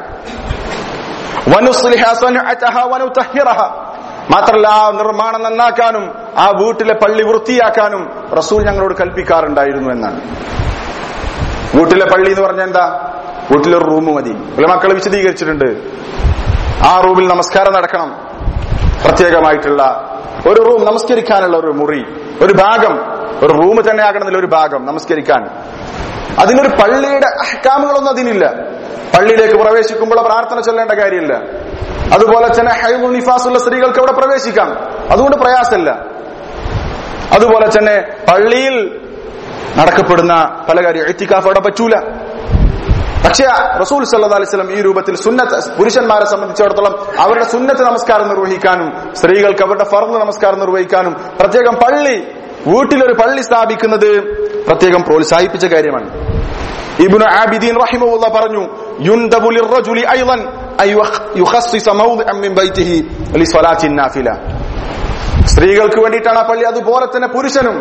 വനുസ്ലിഹ സനഅതഹ വനുതഹിറഹ മാത്രല്ല ആ നിർമ്മാണം നന്നാക്കാനും ആ വീട്ടിലെ പള്ളി വൃത്തിയാക്കാനും റസൂൽ ഞങ്ങളോട് കൽപ്പിക്കാറുണ്ടായിരുന്നു എന്നാണ് വീട്ടിലെ പള്ളി എന്ന് പറഞ്ഞാൽ എന്താ വീട്ടിലൊരു റൂം മതി ഇവിടെ മക്കൾ വിശദീകരിച്ചിട്ടുണ്ട് ആ റൂമിൽ നമസ്കാരം നടക്കണം പ്രത്യേകമായിട്ടുള്ള ഒരു റൂം നമസ്കരിക്കാനുള്ള ഒരു മുറി ഒരു ഭാഗം ഒരു റൂം തന്നെ ആകണമെന്നില്ല ഒരു ഭാഗം നമസ്കരിക്കാൻ അതിനൊരു പള്ളിയുടെ അഹ്കാമുകളൊന്നും അതിനില്ല പള്ളിയിലേക്ക് പ്രവേശിക്കുമ്പോൾ പ്രാർത്ഥന ചൊല്ലേണ്ട കാര്യമില്ല അതുപോലെ തന്നെ ഹൈബു നിഫാസുള്ള സ്ത്രീകൾക്ക് അവിടെ പ്രവേശിക്കാം അതുകൊണ്ട് പ്രയാസമില്ല അതുപോലെ തന്നെ പള്ളിയിൽ നടക്കപ്പെടുന്ന പല കാര്യം എത്തിക്കാഫ് അവിടെ പറ്റൂല പക്ഷേ റസൂൽ സല്ലല്ലാഹു അലൈഹി വസല്ലം ഈ രൂപത്തിൽ സുന്നത്ത് പുരുഷന്മാരെ സംബന്ധിച്ചിടത്തോളം അവരുടെ സുന്നത്ത് നമസ്കാരം നിർവഹിക്കാനും സ്ത്രീകൾക്ക് അവരുടെ ഫർദ് നമസ്കാരം നിർവഹിക്കാനും പ്രത്യേകം പള്ളി വീട്ടിലൊരു പള്ളി സ്ഥാപിക്കുന്നത് പ്രത്യേകം പ്രോത്സാഹിപ്പിച്ച കാര്യമാണ് ഇബ്നു ആബിദീൻ റഹിമഹുല്ല പറഞ്ഞു യുൻദബു ലിർറജുലി അയ്ളൻ അൻ യുഖസ്സിസ മൗദിഅൻ മിൻ ബൈതിഹി ലിസ്വലാത്തിൻ നാഫില സ്ത്രീകൾക്ക് വേണ്ടിയിട്ടാണ് ആ പള്ളി അതുപോലെ തന്നെ പുരുഷനും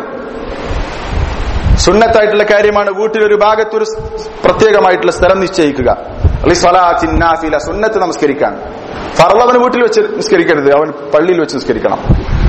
സുന്നത്തായിട്ടുള്ള കാര്യമാണ് വീട്ടിലൊരു ഭാഗത്ത് ഒരു പ്രത്യേകമായിട്ടുള്ള സ്ഥലം നിശ്ചയിക്കുക ലിസ്വലാത്തിൻ നാഫില സുന്നത്ത് നമസ്കരിക്കാൻ ഫർള് അവന് വീട്ടിൽ വെച്ച് നിസ്കരിക്കരുത് അവൻ പള്ളിയിൽ വെച്ച് നിസ്കരിക്കണം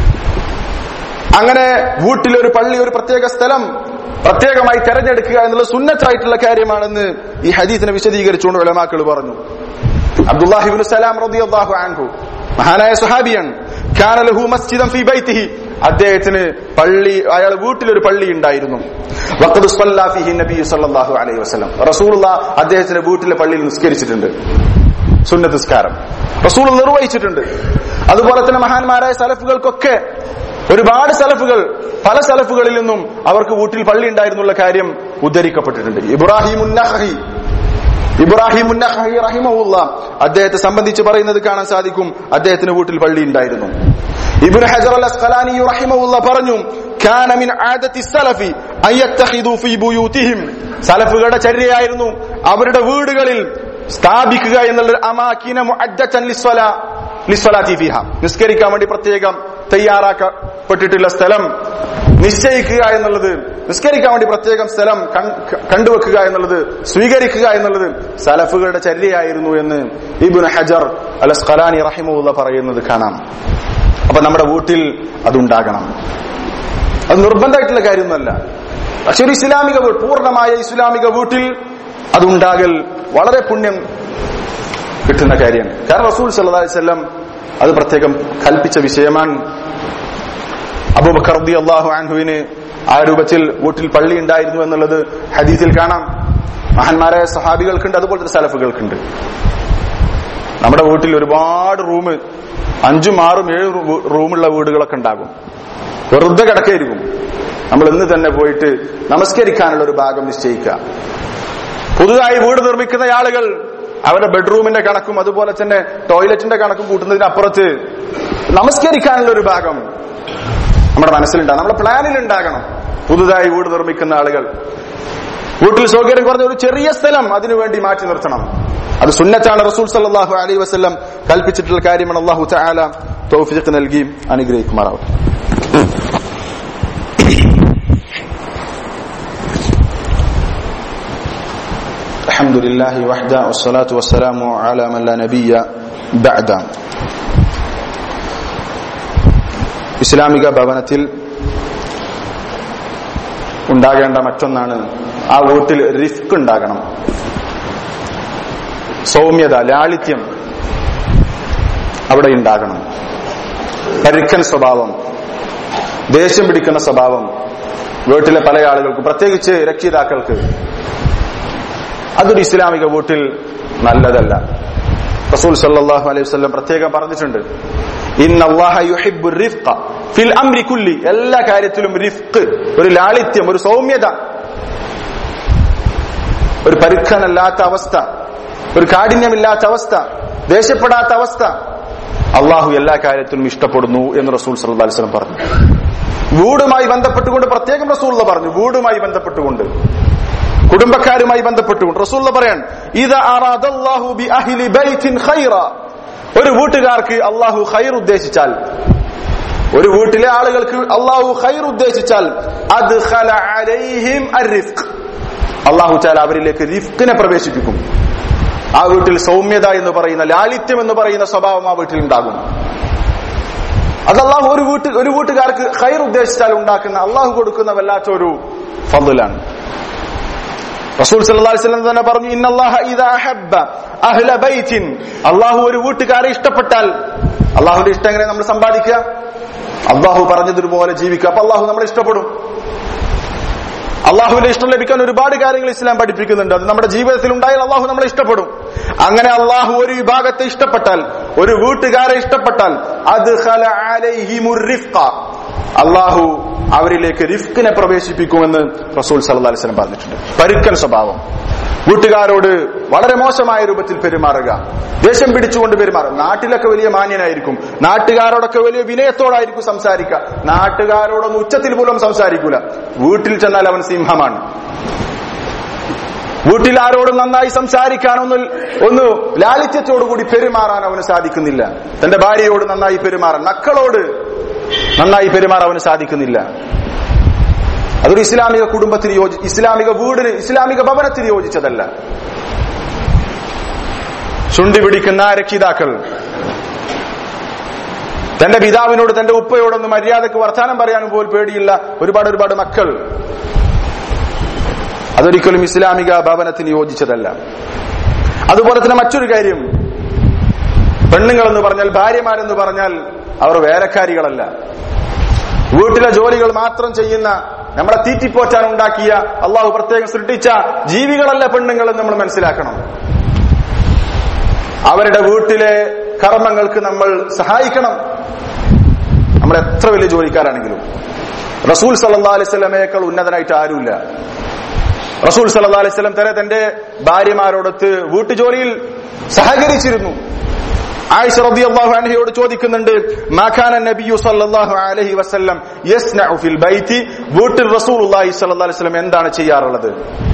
അങ്ങനെ വീട്ടിലൊരു പള്ളി ഒരു പ്രത്യേക സ്ഥലം പ്രത്യേകമായി തെരഞ്ഞെടുക്കുക എന്നുള്ളത് സുന്നത്തായിട്ടുള്ള കാര്യമാണെന്ന് ഈ ഹദീസിനെ വിശദീകരിച്ചുകൊണ്ട് ഉലമാക്കൾ പറഞ്ഞു അബ്ദുല്ലാഹിബിൻ സലാം റളിയല്ലാഹു അൻഹു മഹാനായ സുഹാബിയാണ് കാന ലഹു മസ്ജിദൻ ഫീ ബൈതിഹി അദ്ദേഹത്തിന് പള്ളി അയാൾ വീട്ടിലൊരു പള്ളി ഉണ്ടായിരുന്നു വഖദ് സ്വല്ലാ ഫീഹി നബി സല്ലല്ലാഹു അലൈഹി വസല്ലം റസൂലുള്ളാഹ് അദ്ദേഹത്തിന്റെ വീട്ടിലെ പള്ളിയിൽ നിസ്കരിച്ചിട്ടുണ്ട് സുന്നത്ത് നിസ്കാരം റസൂൽ നിർവഹിച്ചിട്ടുണ്ട് അതുപോലെ തന്നെ മഹാന്മാരായ സലഫുകൾക്കൊക്കെ ഒരുപാട് സലഫുകൾ പല സലഫുകളിൽ നിന്നും അവർക്ക് വീട്ടിൽ പള്ളി ഉണ്ടായിരുന്നുള്ള കാര്യം ഉദ്ധരിക്കപ്പെട്ടിട്ടുണ്ട് ഇബ്രാഹിം ഉന്നഹി ഇബ്രാഹിം ഉന്നഹി റഹിമഹുല്ല അദ്ദേഹത്തെ സംബന്ധിച്ച് പറയുന്നത് കാണാൻ സാധിക്കും അദ്ദേഹത്തിന് വീട്ടിൽ പള്ളി ഉണ്ടായിരുന്നു ഇബ്നു ഹജർ അൽ അസ്ഖലാനി റഹിമഹുല്ല പറഞ്ഞു കാന മിൻ ആദത്തി സലഫി അൻ യത്തഖിദു ഫീ ബുയൂതിഹിം സലഫുകളുടെ ചര്യയായിരുന്നു അവരുടെ വീടുകളിൽ സ്ഥാപിക്കുക എന്നുള്ള അമാക്കിന മുഅദ്ദതൻ ലിസ്വലാ ലിസ്വലാത്തി ഫിഹ നിസ്കരിക്കാൻ വേണ്ടി പ്രത്യേകം തയ്യാറാക്കപ്പെട്ടിട്ടുള്ള സ്ഥലം നിശ്ചയിക്കുക എന്നുള്ളത് നിസ്കരിക്കാൻ വേണ്ടി പ്രത്യേകം സ്ഥലം കൺ- കണ്ടുവെക്കുക എന്നുള്ളത് സ്വീകരിക്കുക എന്നുള്ളത് സലഫുകളുടെ ചര്യയായിരുന്നു എന്ന് ഇബുൻ ഹജർ അൽ സ്ഖലാനി റഹിമുള്ള പറയുന്നത് കാണാം അപ്പൊ നമ്മുടെ വീട്ടിൽ അതുണ്ടാകണം അത് നിർബന്ധമായിട്ടുള്ള കാര്യമൊന്നുമല്ല പക്ഷെ ഒരു ഇസ്ലാമിക വീട് പൂർണ്ണമായ ഇസ്ലാമിക വീട്ടിൽ അതുണ്ടാകൽ വളരെ പുണ്യം കിട്ടുന്ന കാര്യമാണ് കാരണം റസൂൽ സല്ലല്ലാഹു അലൈഹി വസല്ലം അത് പ്രത്യേകം കൽപ്പിച്ച വിഷയമാണ് അബൂബക്കർ റളിയല്ലാഹു അൻഹുവിന് ആ രൂപത്തിൽ വീട്ടിൽ പള്ളി ഉണ്ടായിരുന്നു എന്നുള്ളത് ഹദീസിൽ കാണാം മഹാന്മാരായ സഹാബികൾക്കുണ്ട് അതുപോലെ തന്നെ സലഫുകൾക്കുണ്ട് നമ്മുടെ വീട്ടിൽ ഒരുപാട് റൂം അഞ്ചും ആറും ഏഴും റൂ- റൂമുള്ള വീടുകളൊക്കെ ഉണ്ടാകും വെറുതെ കിടക്കായിരിക്കും നമ്മൾ ഇന്ന് തന്നെ പോയിട്ട് നമസ്കരിക്കാനുള്ള ഒരു ഭാഗം നിശ്ചയിക്കുക പുതുതായി വീട് നിർമ്മിക്കുന്ന ആളുകൾ അവരുടെ ബെഡ്റൂമിന്റെ കണക്കും അതുപോലെ തന്നെ ടോയ്ലറ്റിന്റെ കണക്കും കൂട്ടുന്നതിനപ്പുറത്ത് നമസ്കരിക്കാനുള്ള ഒരു ഭാഗം നമ്മുടെ മനസ്സിലുണ്ടാകും നമ്മുടെ പ്ലാനിൽ ഉണ്ടാകണം പുതുതായി വീട് നിർമ്മിക്കുന്ന ആളുകൾ വീട്ടിൽ സൗകര്യം കുറഞ്ഞ ഒരു ചെറിയ സ്ഥലം അതിനുവേണ്ടി മാറ്റി നിർത്തണം അത് സുന്നത്താണ് റസൂൽ സല്ലല്ലാഹു അലൈഹി വസല്ലം കൽപ്പിച്ചിട്ടുള്ള കാര്യമാണ് അള്ളാഹു തആല തൗഫീഖ് നൽകി അനുഗ്രഹിക്കുമാറാവട്ടെ الحمد لله وحده والصلاة والسلام على من لا نبي بعد ഇസ്ലാമിക ഭവനത്തിൽ ഉണ്ടാകേണ്ട മറ്റൊന്നാണ് ആ വീട്ടിൽ റിസ്ക് ഉണ്ടാകണം സൗമ്യത ലാളിത്യം അവിടെ ഉണ്ടാകണം പരുക്കൻ സ്വഭാവം ദേഷ്യം പിടിക്കുന്ന സ്വഭാവം വീട്ടിലെ പല ആളുകൾക്കും പ്രത്യേകിച്ച് രക്ഷിതാക്കൾക്ക് അതൊരു ഇസ്ലാമിക വീട്ടിൽ നല്ലതല്ല റസൂൽ സല്ലല്ലാഹു അലൈഹി വസല്ലം പ്രത്യേകം പറഞ്ഞിട്ടുണ്ട് ഇന്നല്ലാഹ യുഹിബ്ബു റിഫ്ഖ ഫിൽ അംരി കുല്ലി എല്ലാ കാര്യത്തിലും റിഫ്ഖ് ഒരു ലാളിത്യം ഒരു സൗമ്യത ഒരു പരുക്കനല്ലാത്ത അവസ്ഥ ഒരു കാഠിന്യമില്ലാത്ത അവസ്ഥ ദേഷ്യപ്പെടാത്ത അവസ്ഥ അള്ളാഹു എല്ലാ കാര്യത്തിലും ഇഷ്ടപ്പെടുന്നു എന്ന് റസൂൽ സല്ലല്ലാഹു അലൈഹി വസല്ലം പറഞ്ഞു വീടുമായി ബന്ധപ്പെട്ടുകൊണ്ട് പ്രത്യേകം റസൂൽ പറഞ്ഞു വീടുമായി ബന്ധപ്പെട്ടുകൊണ്ട് കുടുംബക്കാരുമായി ബന്ധപ്പെട്ടുകൊണ്ട് റസൂൽ പറയാൻ ഇത് അറാദല്ലാഹു ബി അഹ്ലി ബൈത്തിൻ ഖൈറ ഒരു വീട്ടുകാർക്ക് അള്ളാഹു ഖൈർ ഉദ്ദേശിച്ചാൽ ഒരു വീട്ടിലെ ആളുകൾക്ക് അള്ളാഹു ഖൈർ ഉദ്ദേശിച്ചാൽ അത് അലൈഹിം അർറിഫ്ഖ് അള്ളാഹു ചാല അവരിലേക്ക് റിഫ്ഖിനെ പ്രവേശിപ്പിക്കും ആ വീട്ടിൽ സൗമ്യത എന്ന് പറയുന്ന ലാളിത്യം എന്ന് പറയുന്ന സ്വഭാവം ആ വീട്ടിൽ ഉണ്ടാകും അത് അള്ളാഹു ഒരു വീട്ടിൽ ഒരു വീട്ടുകാർക്ക് ഖൈർ ഉദ്ദേശിച്ചാൽ ഉണ്ടാക്കുന്ന അള്ളാഹു കൊടുക്കുന്ന വല്ലാത്തൊരു ഫضലാണ് റസൂൽ സല്ലല്ലാഹു അലൈഹി വസല്ലം തന്നെ പറഞ്ഞു ഇന്നല്ലാഹ ഇദാ അഹബ്ബ അഹ്ല ബൈത്തിൻ അള്ളാഹു ഒരു വീട്ടുകാരെ ഇഷ്ടപ്പെട്ടാൽ അള്ളാഹുവിന്റെ ഇഷ്ടം എങ്ങനെ നമ്മൾ സമ്പാദിക്കുക അള്ളാഹു പറഞ്ഞതുപോലെ ജീവിക്കുക അപ്പൊ അള്ളാഹു നമ്മളെ ഇഷ്ടപ്പെടും അള്ളാഹുവിന്റെ ഇഷ്ടം ലഭിക്കാൻ ഒരുപാട് കാര്യങ്ങൾ ഇസ്ലാം പഠിപ്പിക്കുന്നുണ്ട് അത് നമ്മുടെ ജീവിതത്തിൽ ഉണ്ടായാൽ അള്ളാഹു നമ്മളെ ഇഷ്ടപ്പെടും അങ്ങനെ അള്ളാഹു ഒരു വിഭാഗത്തെ ഇഷ്ടപ്പെട്ടാൽ ഒരു വീട്ടുകാരെ ഇഷ്ടപ്പെട്ടാൽ അത് അള്ളാഹു അവരിലേക്ക് റിഫ്കിനെ പ്രവേശിപ്പിക്കുമെന്ന് റസൂൽ സല്ലല്ലാഹു അലൈഹി വസല്ലം പറഞ്ഞിട്ടുണ്ട് പരുക്കൻ സ്വഭാവം വീട്ടുകാരോട് വളരെ മോശമായ രൂപത്തിൽ പെരുമാറുക ദേഷ്യം പിടിച്ചുകൊണ്ട് പെരുമാറുക നാട്ടിലൊക്കെ വലിയ മാന്യനായിരിക്കും നാട്ടുകാരോടൊക്കെ വലിയ വിനയത്തോടായിരിക്കും സംസാരിക്കുക നാട്ടുകാരോടൊന്നും ഉച്ചത്തിൽ പോലും സംസാരിക്കൂല വീട്ടിൽ ചെന്നാൽ അവൻ സിംഹമാണ് വീട്ടിൽ ആരോടും നന്നായി സംസാരിക്കാൻ ഒന്ന് ഒന്ന് ലാളിത്യത്തോടുകൂടി പെരുമാറാൻ അവന് സാധിക്കുന്നില്ല തന്റെ ഭാര്യയോട് നന്നായി പെരുമാറാൻ മക്കളോട് നന്നായി പെരുമാറാൻ അവന് സാധിക്കുന്നില്ല അതൊരു ഇസ്ലാമിക കുടുംബത്തിന് യോജി ഇസ്ലാമിക വീടിന് ഇസ്ലാമിക ഭവനത്തിന് യോജിച്ചതല്ല ചുണ്ടി പിടിക്കുന്ന രക്ഷിതാക്കൾ തന്റെ പിതാവിനോട് തന്റെ ഉപ്പയോടൊന്ന് മര്യാദക്ക് വർത്താനം പറയാനും പോലും പേടിയില്ല ഒരുപാട് ഒരുപാട് മക്കൾ അതൊരിക്കലും ഇസ്ലാമിക ഭവനത്തിന് യോജിച്ചതല്ല അതുപോലെ തന്നെ മറ്റൊരു കാര്യം പെണ്ണുങ്ങൾ എന്ന് പറഞ്ഞാൽ ഭാര്യമാരെന്ന് പറഞ്ഞാൽ അവർ വേലക്കാരികളല്ല വീട്ടിലെ ജോലികൾ മാത്രം ചെയ്യുന്ന നമ്മളെ തീറ്റിപ്പോറ്റാൻ ഉണ്ടാക്കിയ അള്ളാഹു പ്രത്യേകം സൃഷ്ടിച്ച ജീവികളല്ല പെണ്ണുങ്ങൾ എന്ന് നമ്മൾ മനസ്സിലാക്കണം അവരുടെ വീട്ടിലെ കർമ്മങ്ങൾക്ക് നമ്മൾ സഹായിക്കണം നമ്മൾ എത്ര വലിയ ജോലിക്കാരാണെങ്കിലും റസൂൽ സല്ലാ അലൈവല്ലമയേക്കാൾ ഉന്നതനായിട്ട് ആരുമില്ല റസൂൽ സല്ലാ അലൈവല്ലം തന്നെ തന്റെ ഭാര്യമാരോടൊത്ത് വീട്ടുജോലിയിൽ സഹകരിച്ചിരുന്നു ആയിഷ റളിയല്ലാഹു അൻഹയോട് ചോദിക്കുന്നുണ്ട് മാഖാന നബിയു സല്ലല്ലാഹു അലൈഹി വസല്ലം യസ്നഉ ഫിൽ ബൈത്തി വീട്ടിൽ റസൂലുള്ളാഹി സ്വല്ലല്ലാഹു അലൈഹി വസല്ലം എന്താണ് ചെയ്യാറുള്ളത്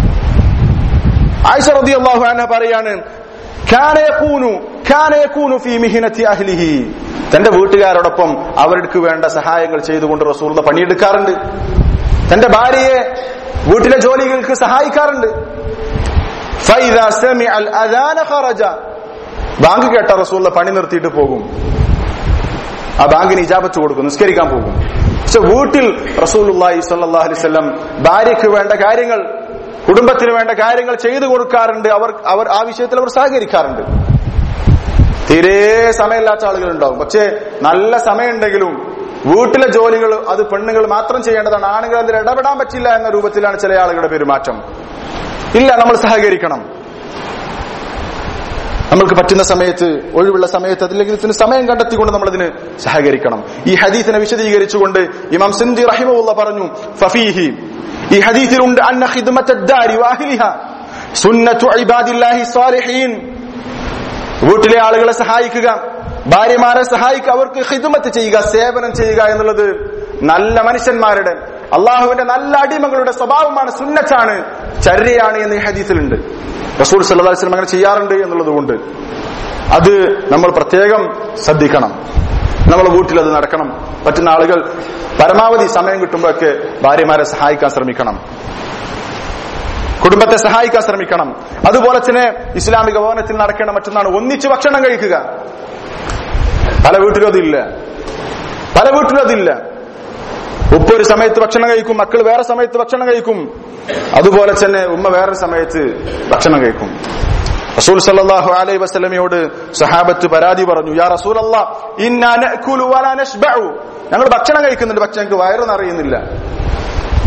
ആയിഷ റളിയല്ലാഹു അൻഹ പറയാണ് കാന യകൂനു കാന യകൂനു ഫീ മിഹ്നതി അഹ്ലിഹി തന്റെ വീട്ടുകാരോടൊപ്പം അവർക്ക് വേണ്ട സഹായങ്ങൾ ചെയ്തുകൊണ്ട് റസൂലുള്ള പണിയെടുക്കാറുണ്ട് തന്റെ ഭാര്യയെ വീട്ടിലെ ജോലികൾക്ക് സഹായിക്കാറുണ്ട് ഫൈദാ സമിഅ അൽ അദാന ഖറജ ബാങ്ക് കേട്ട റസൂള്ള പണി നിർത്തിയിട്ട് പോകും ആ ബാങ്കിന് ഇജാബത്ത് കൊടുക്കും നിസ്കരിക്കാൻ പോകും പക്ഷെ വീട്ടിൽ റസൂലുള്ളാഹി സ്വല്ലല്ലാഹു അലൈഹി വസല്ലം ഭാര്യയ്ക്ക് വേണ്ട കാര്യങ്ങൾ കുടുംബത്തിന് വേണ്ട കാര്യങ്ങൾ ചെയ്തു കൊടുക്കാറുണ്ട് അവർ അവർ ആ വിഷയത്തിൽ അവർ സഹകരിക്കാറുണ്ട് തീരെ സമയമില്ലാത്ത ആളുകൾ ഉണ്ടാവും പക്ഷേ നല്ല സമയമുണ്ടെങ്കിലും വീട്ടിലെ ജോലികൾ അത് പെണ്ണുങ്ങൾ മാത്രം ചെയ്യേണ്ടതാണ് ആണുങ്ങൾ അതിൽ ഇടപെടാൻ പറ്റില്ല എന്ന രൂപത്തിലാണ് ചില ആളുകളുടെ പെരുമാറ്റം ഇല്ല നമ്മൾ സഹകരിക്കണം നമ്മൾക്ക് പറ്റുന്ന സമയത്ത് ഒഴിവുള്ള സമയത്ത് അതില്ലെങ്കിൽ ഇതിന് സമയം കണ്ടെത്തിക്കൊണ്ട് നമ്മൾ അതിന് സഹകരിക്കണം ഈ ഹദീസിനെ വിശദീകരിച്ചുകൊണ്ട് ഇമാം സിന്ദി റഹിമുള്ള പറഞ്ഞു ഫഫീഹി ഈ ഹദീസിലുണ്ട് അന്ന ഖിദ്മത്തദ്ദാരി വാഹിലിഹ സുന്നത്തു ഇബാദില്ലാഹി സ്വാലിഹീൻ വീട്ടിലെ ആളുകളെ സഹായിക്കുക ഭാര്യമാരെ സഹായിക്കുക അവർക്ക് ഹിദ്മത്ത് ചെയ്യുക സേവനം ചെയ്യുക എന്നുള്ളത് നല്ല മനുഷ്യന്മാരുടെ അള്ളാഹുവിന്റെ നല്ല അടിമകളുടെ സ്വഭാവമാണ് സുന്നച്ചാണ് ചര്യയാണ് എന്ന് ഈ ഹദീസിലുണ്ട് റസൂൽ സല്ലല്ലാഹു അലൈഹി വസല്ലം അങ്ങനെ ചെയ്യാറുണ്ട് എന്നുള്ളത് കൊണ്ട് അത് നമ്മൾ പ്രത്യേകം ശ്രദ്ധിക്കണം നമ്മൾ വീട്ടിൽ അത് നടക്കണം പറ്റുന്ന ആളുകൾ പരമാവധി സമയം കിട്ടുമ്പോഴൊക്കെ ഭാര്യമാരെ സഹായിക്കാൻ ശ്രമിക്കണം കുടുംബത്തെ സഹായിക്കാൻ ശ്രമിക്കണം അതുപോലെ തന്നെ ഇസ്ലാമിക ഭവനത്തിൽ നടക്കേണ്ട മറ്റൊന്നാണ് ഒന്നിച്ച് ഭക്ഷണം കഴിക്കുക പല വീട്ടിലും അതില്ല പല വീട്ടിലും അതില്ല ഉപ്പ ഒരു സമയത്ത് ഭക്ഷണം കഴിക്കും മക്കൾ വേറെ സമയത്ത് ഭക്ഷണം കഴിക്കും അതുപോലെ തന്നെ ഉമ്മ വേറെ സമയത്ത് ഭക്ഷണം കഴിക്കും റസൂൽ സല്ലല്ലാഹു അലൈഹി വസല്ലമയോട് സഹാബത്ത് പരാതി പറഞ്ഞു യാ റസൂൽ ഞങ്ങൾ ഭക്ഷണം കഴിക്കുന്നുണ്ട് പക്ഷെ ഞങ്ങൾക്ക് വയറ് നിറയുന്നില്ല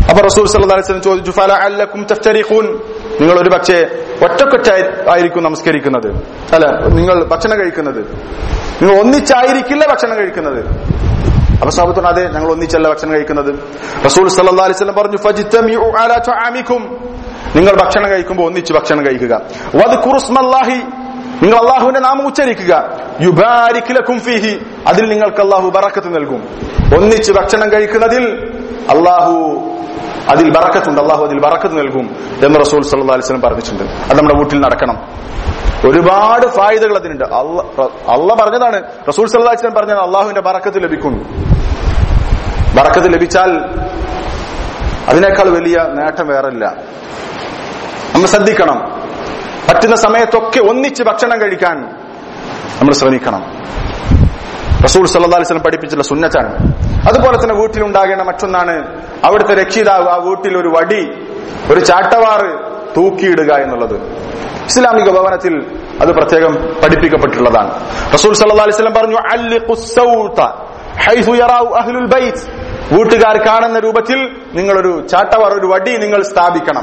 അപ്പൊ റസൂൽ സല്ലല്ലാഹു അലൈഹി വസല്ലം ചോദിച്ചു ഫലഅല്ലക്കും തഫ്തരിഖൂൻ നിങ്ങൾ ഒരു പക്ഷേ ഒറ്റക്കൊറ്റായി ആയിരിക്കും നമസ്കരിക്കുന്നത് അല്ല നിങ്ങൾ ഭക്ഷണം കഴിക്കുന്നത് നിങ്ങൾ ഒന്നിച്ചായിരിക്കില്ല ഭക്ഷണം കഴിക്കുന്നത് അപ്പൊ സാബത്തോട് അതെ ഞങ്ങൾ ഒന്നിച്ചല്ല ഭക്ഷണം കഴിക്കുന്നത് റസൂൽ സല്ലല്ലാഹു അലൈഹി വസല്ലം പറഞ്ഞു ഫജ്തമിഉ അലാ തുആമിക്കും നിങ്ങൾ ഭക്ഷണം കഴിക്കുമ്പോൾ ഒന്നിച്ച് ഭക്ഷണം കഴിക്കുക വദ്കുറുസ്മല്ലാഹി നിങ്ങൾ അള്ളാഹുവിന്റെ നാമം ഉച്ചരിക്കുക യുബാരിക് ലക്കും ഫീഹി അതിൽ നിങ്ങൾക്ക് അള്ളാഹു ബറക്കത്ത് നൽകും ഒന്നിച്ച് ഭക്ഷണം കഴിക്കുന്നതിൽ അള്ളാഹു അതിൽ ബറക്കത്തുണ്ട് അള്ളാഹു അതിൽ ബറക്കത്ത് നൽകും എന്ന് റസൂൽ സല്ലല്ലാഹു അലൈഹി വസല്ലം പറഞ്ഞിട്ടുണ്ട് അത് നമ്മുടെ വീട്ടിൽ നടക്കണം ഒരുപാട് ഫായിദകൾ അതിനുണ്ട് അള്ള അള്ള പറഞ്ഞതാണ് റസൂൽ സല്ലല്ലാഹു അലൈഹി വസല്ലം പറഞ്ഞത് അള്ളാഹുവിന്റെ ബറക്കത്ത് ലഭിക്കും ബറക്കത്ത് ലഭിച്ചാൽ അതിനേക്കാൾ വലിയ നേട്ടം വേറില്ല നമ്മൾ ശ്രദ്ധിക്കണം പറ്റുന്ന സമയത്തൊക്കെ ഒന്നിച്ച് ഭക്ഷണം കഴിക്കാൻ നമ്മൾ ശ്രമിക്കണം റസൂൽ സല്ലല്ലാഹു അലൈഹി വസല്ലം പഠിപ്പിച്ചിട്ടുള്ള സുന്നത്താണ് അതുപോലെ തന്നെ വീട്ടിലുണ്ടാകേണ്ട മറ്റൊന്നാണ് അവിടുത്തെ രക്ഷിതാവ് ആ വീട്ടിൽ ഒരു വടി ഒരു ചാട്ടവാറ് തൂക്കിയിടുക എന്നുള്ളത് ഇസ്ലാമിക ഭവനത്തിൽ അത് പ്രത്യേകം പഠിപ്പിക്കപ്പെട്ടിട്ടുള്ളതാണ് റസൂൽ സല്ലല്ലാഹു അലൈഹി വസല്ലം പറഞ്ഞു അല്ലിഖുസ് സൗത ഹൈസു യറാഉ അഹ്ലുൽ ബൈത്ത് വീട്ടുകാർ കാണുന്ന രൂപത്തിൽ നിങ്ങളൊരു ചാട്ടവാർ ഒരു വടി നിങ്ങൾ സ്ഥാപിക്കണം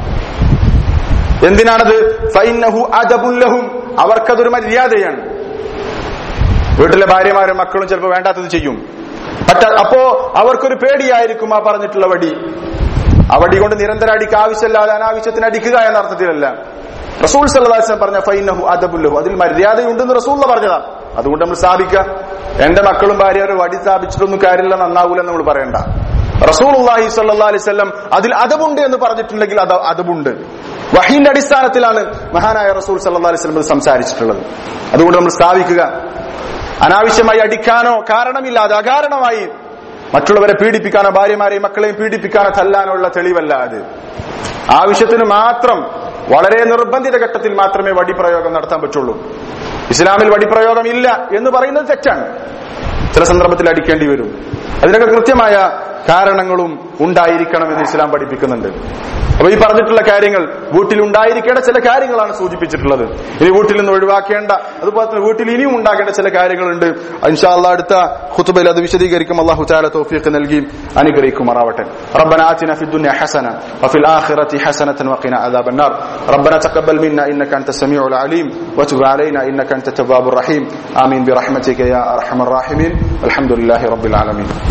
എന്തിനാണത് ഫൈനഹു അദബുല്ലഹും അവർക്കതൊരു മര്യാദയാണ് വീട്ടിലെ ഭാര്യമാരും മക്കളും ചിലപ്പോൾ വേണ്ടാത്തത് ചെയ്യും പക്ഷെ അപ്പോ അവർക്കൊരു പേടിയായിരിക്കും ആ പറഞ്ഞിട്ടുള്ള വടി ആ വടി കൊണ്ട് നിരന്തരം അടിക്കുക ആവശ്യമില്ലാതെ അനാവശ്യത്തിന് അടിക്കുക എന്ന അർത്ഥത്തിലല്ല റസൂൽ സല്ലാസ്ലം പറഞ്ഞ ഫൈനഹു അദബുല്ലഹു അതിൽ മര്യാദയുണ്ടെന്ന് റസൂൽ പറഞ്ഞതാണ് അതുകൊണ്ട് നമ്മൾ സ്ഥാപിക്കുക എന്റെ മക്കളും ഭാര്യമാരും വടി സ്ഥാപിച്ചിട്ടൊന്നും കാര്യമില്ല നന്നാവൂല നമ്മൾ പറയണ്ട റസൂൽ അള്ളാഹി സല്ലാ അലൈവല്ലം അതിൽ അതബുണ്ട് എന്ന് പറഞ്ഞിട്ടുണ്ടെങ്കിൽ അത് അതബുണ്ട് വഹീന്റെ അടിസ്ഥാനത്തിലാണ് മഹാനായ റസൂൽ സല്ലാ അലൈഹി സ്വലം സംസാരിച്ചിട്ടുള്ളത് അതുകൊണ്ട് നമ്മൾ സ്ഥാപിക്കുക അനാവശ്യമായി അടിക്കാനോ കാരണമില്ലാതെ അകാരണമായി മറ്റുള്ളവരെ പീഡിപ്പിക്കാനോ ഭാര്യമാരെയും മക്കളെയും പീഡിപ്പിക്കാനോ തല്ലാനോ ഉള്ള തെളിവല്ല അത് ആവശ്യത്തിന് മാത്രം വളരെ നിർബന്ധിത ഘട്ടത്തിൽ മാത്രമേ വടിപ്രയോഗം നടത്താൻ പറ്റുള്ളൂ ഇസ്ലാമിൽ വടിപ്രയോഗം ഇല്ല എന്ന് പറയുന്നത് തെറ്റാണ് ചില സന്ദർഭത്തിൽ അടിക്കേണ്ടി വരും അതിനൊക്കെ കൃത്യമായ കാരണങ്ങളും ഉണ്ടായിരിക്കണം എന്ന് ഇസ്ലാം പഠിപ്പിക്കുന്നുണ്ട് അപ്പൊ ഈ പറഞ്ഞിട്ടുള്ള കാര്യങ്ങൾ വീട്ടിൽ ഉണ്ടായിരിക്കേണ്ട ചില കാര്യങ്ങളാണ് സൂചിപ്പിച്ചിട്ടുള്ളത് ഇനി വീട്ടിൽ നിന്ന് ഒഴിവാക്കേണ്ട അതുപോലെ തന്നെ വീട്ടിൽ ഇനിയും ഉണ്ടാകേണ്ട ചില കാര്യങ്ങളുണ്ട് ഇൻഷാല്ല അടുത്ത ഖുത്തുബയിൽ അത് വിശദീകരിക്കും അള്ളാഹു താല തോഫിയൊക്കെ നൽകി അനുഗ്രഹിക്കുമാറാവട്ടെ ربنا آتنا في الدنيا حسنة وفي الآخرة حسنة وقنا عذاب النار ربنا تقبل منا إنك أنت السميع العليم وتب علينا إنك أنت التواب الرحيم آمين برحمتك يا أرحم الراحمين الحمد لله رب العالمين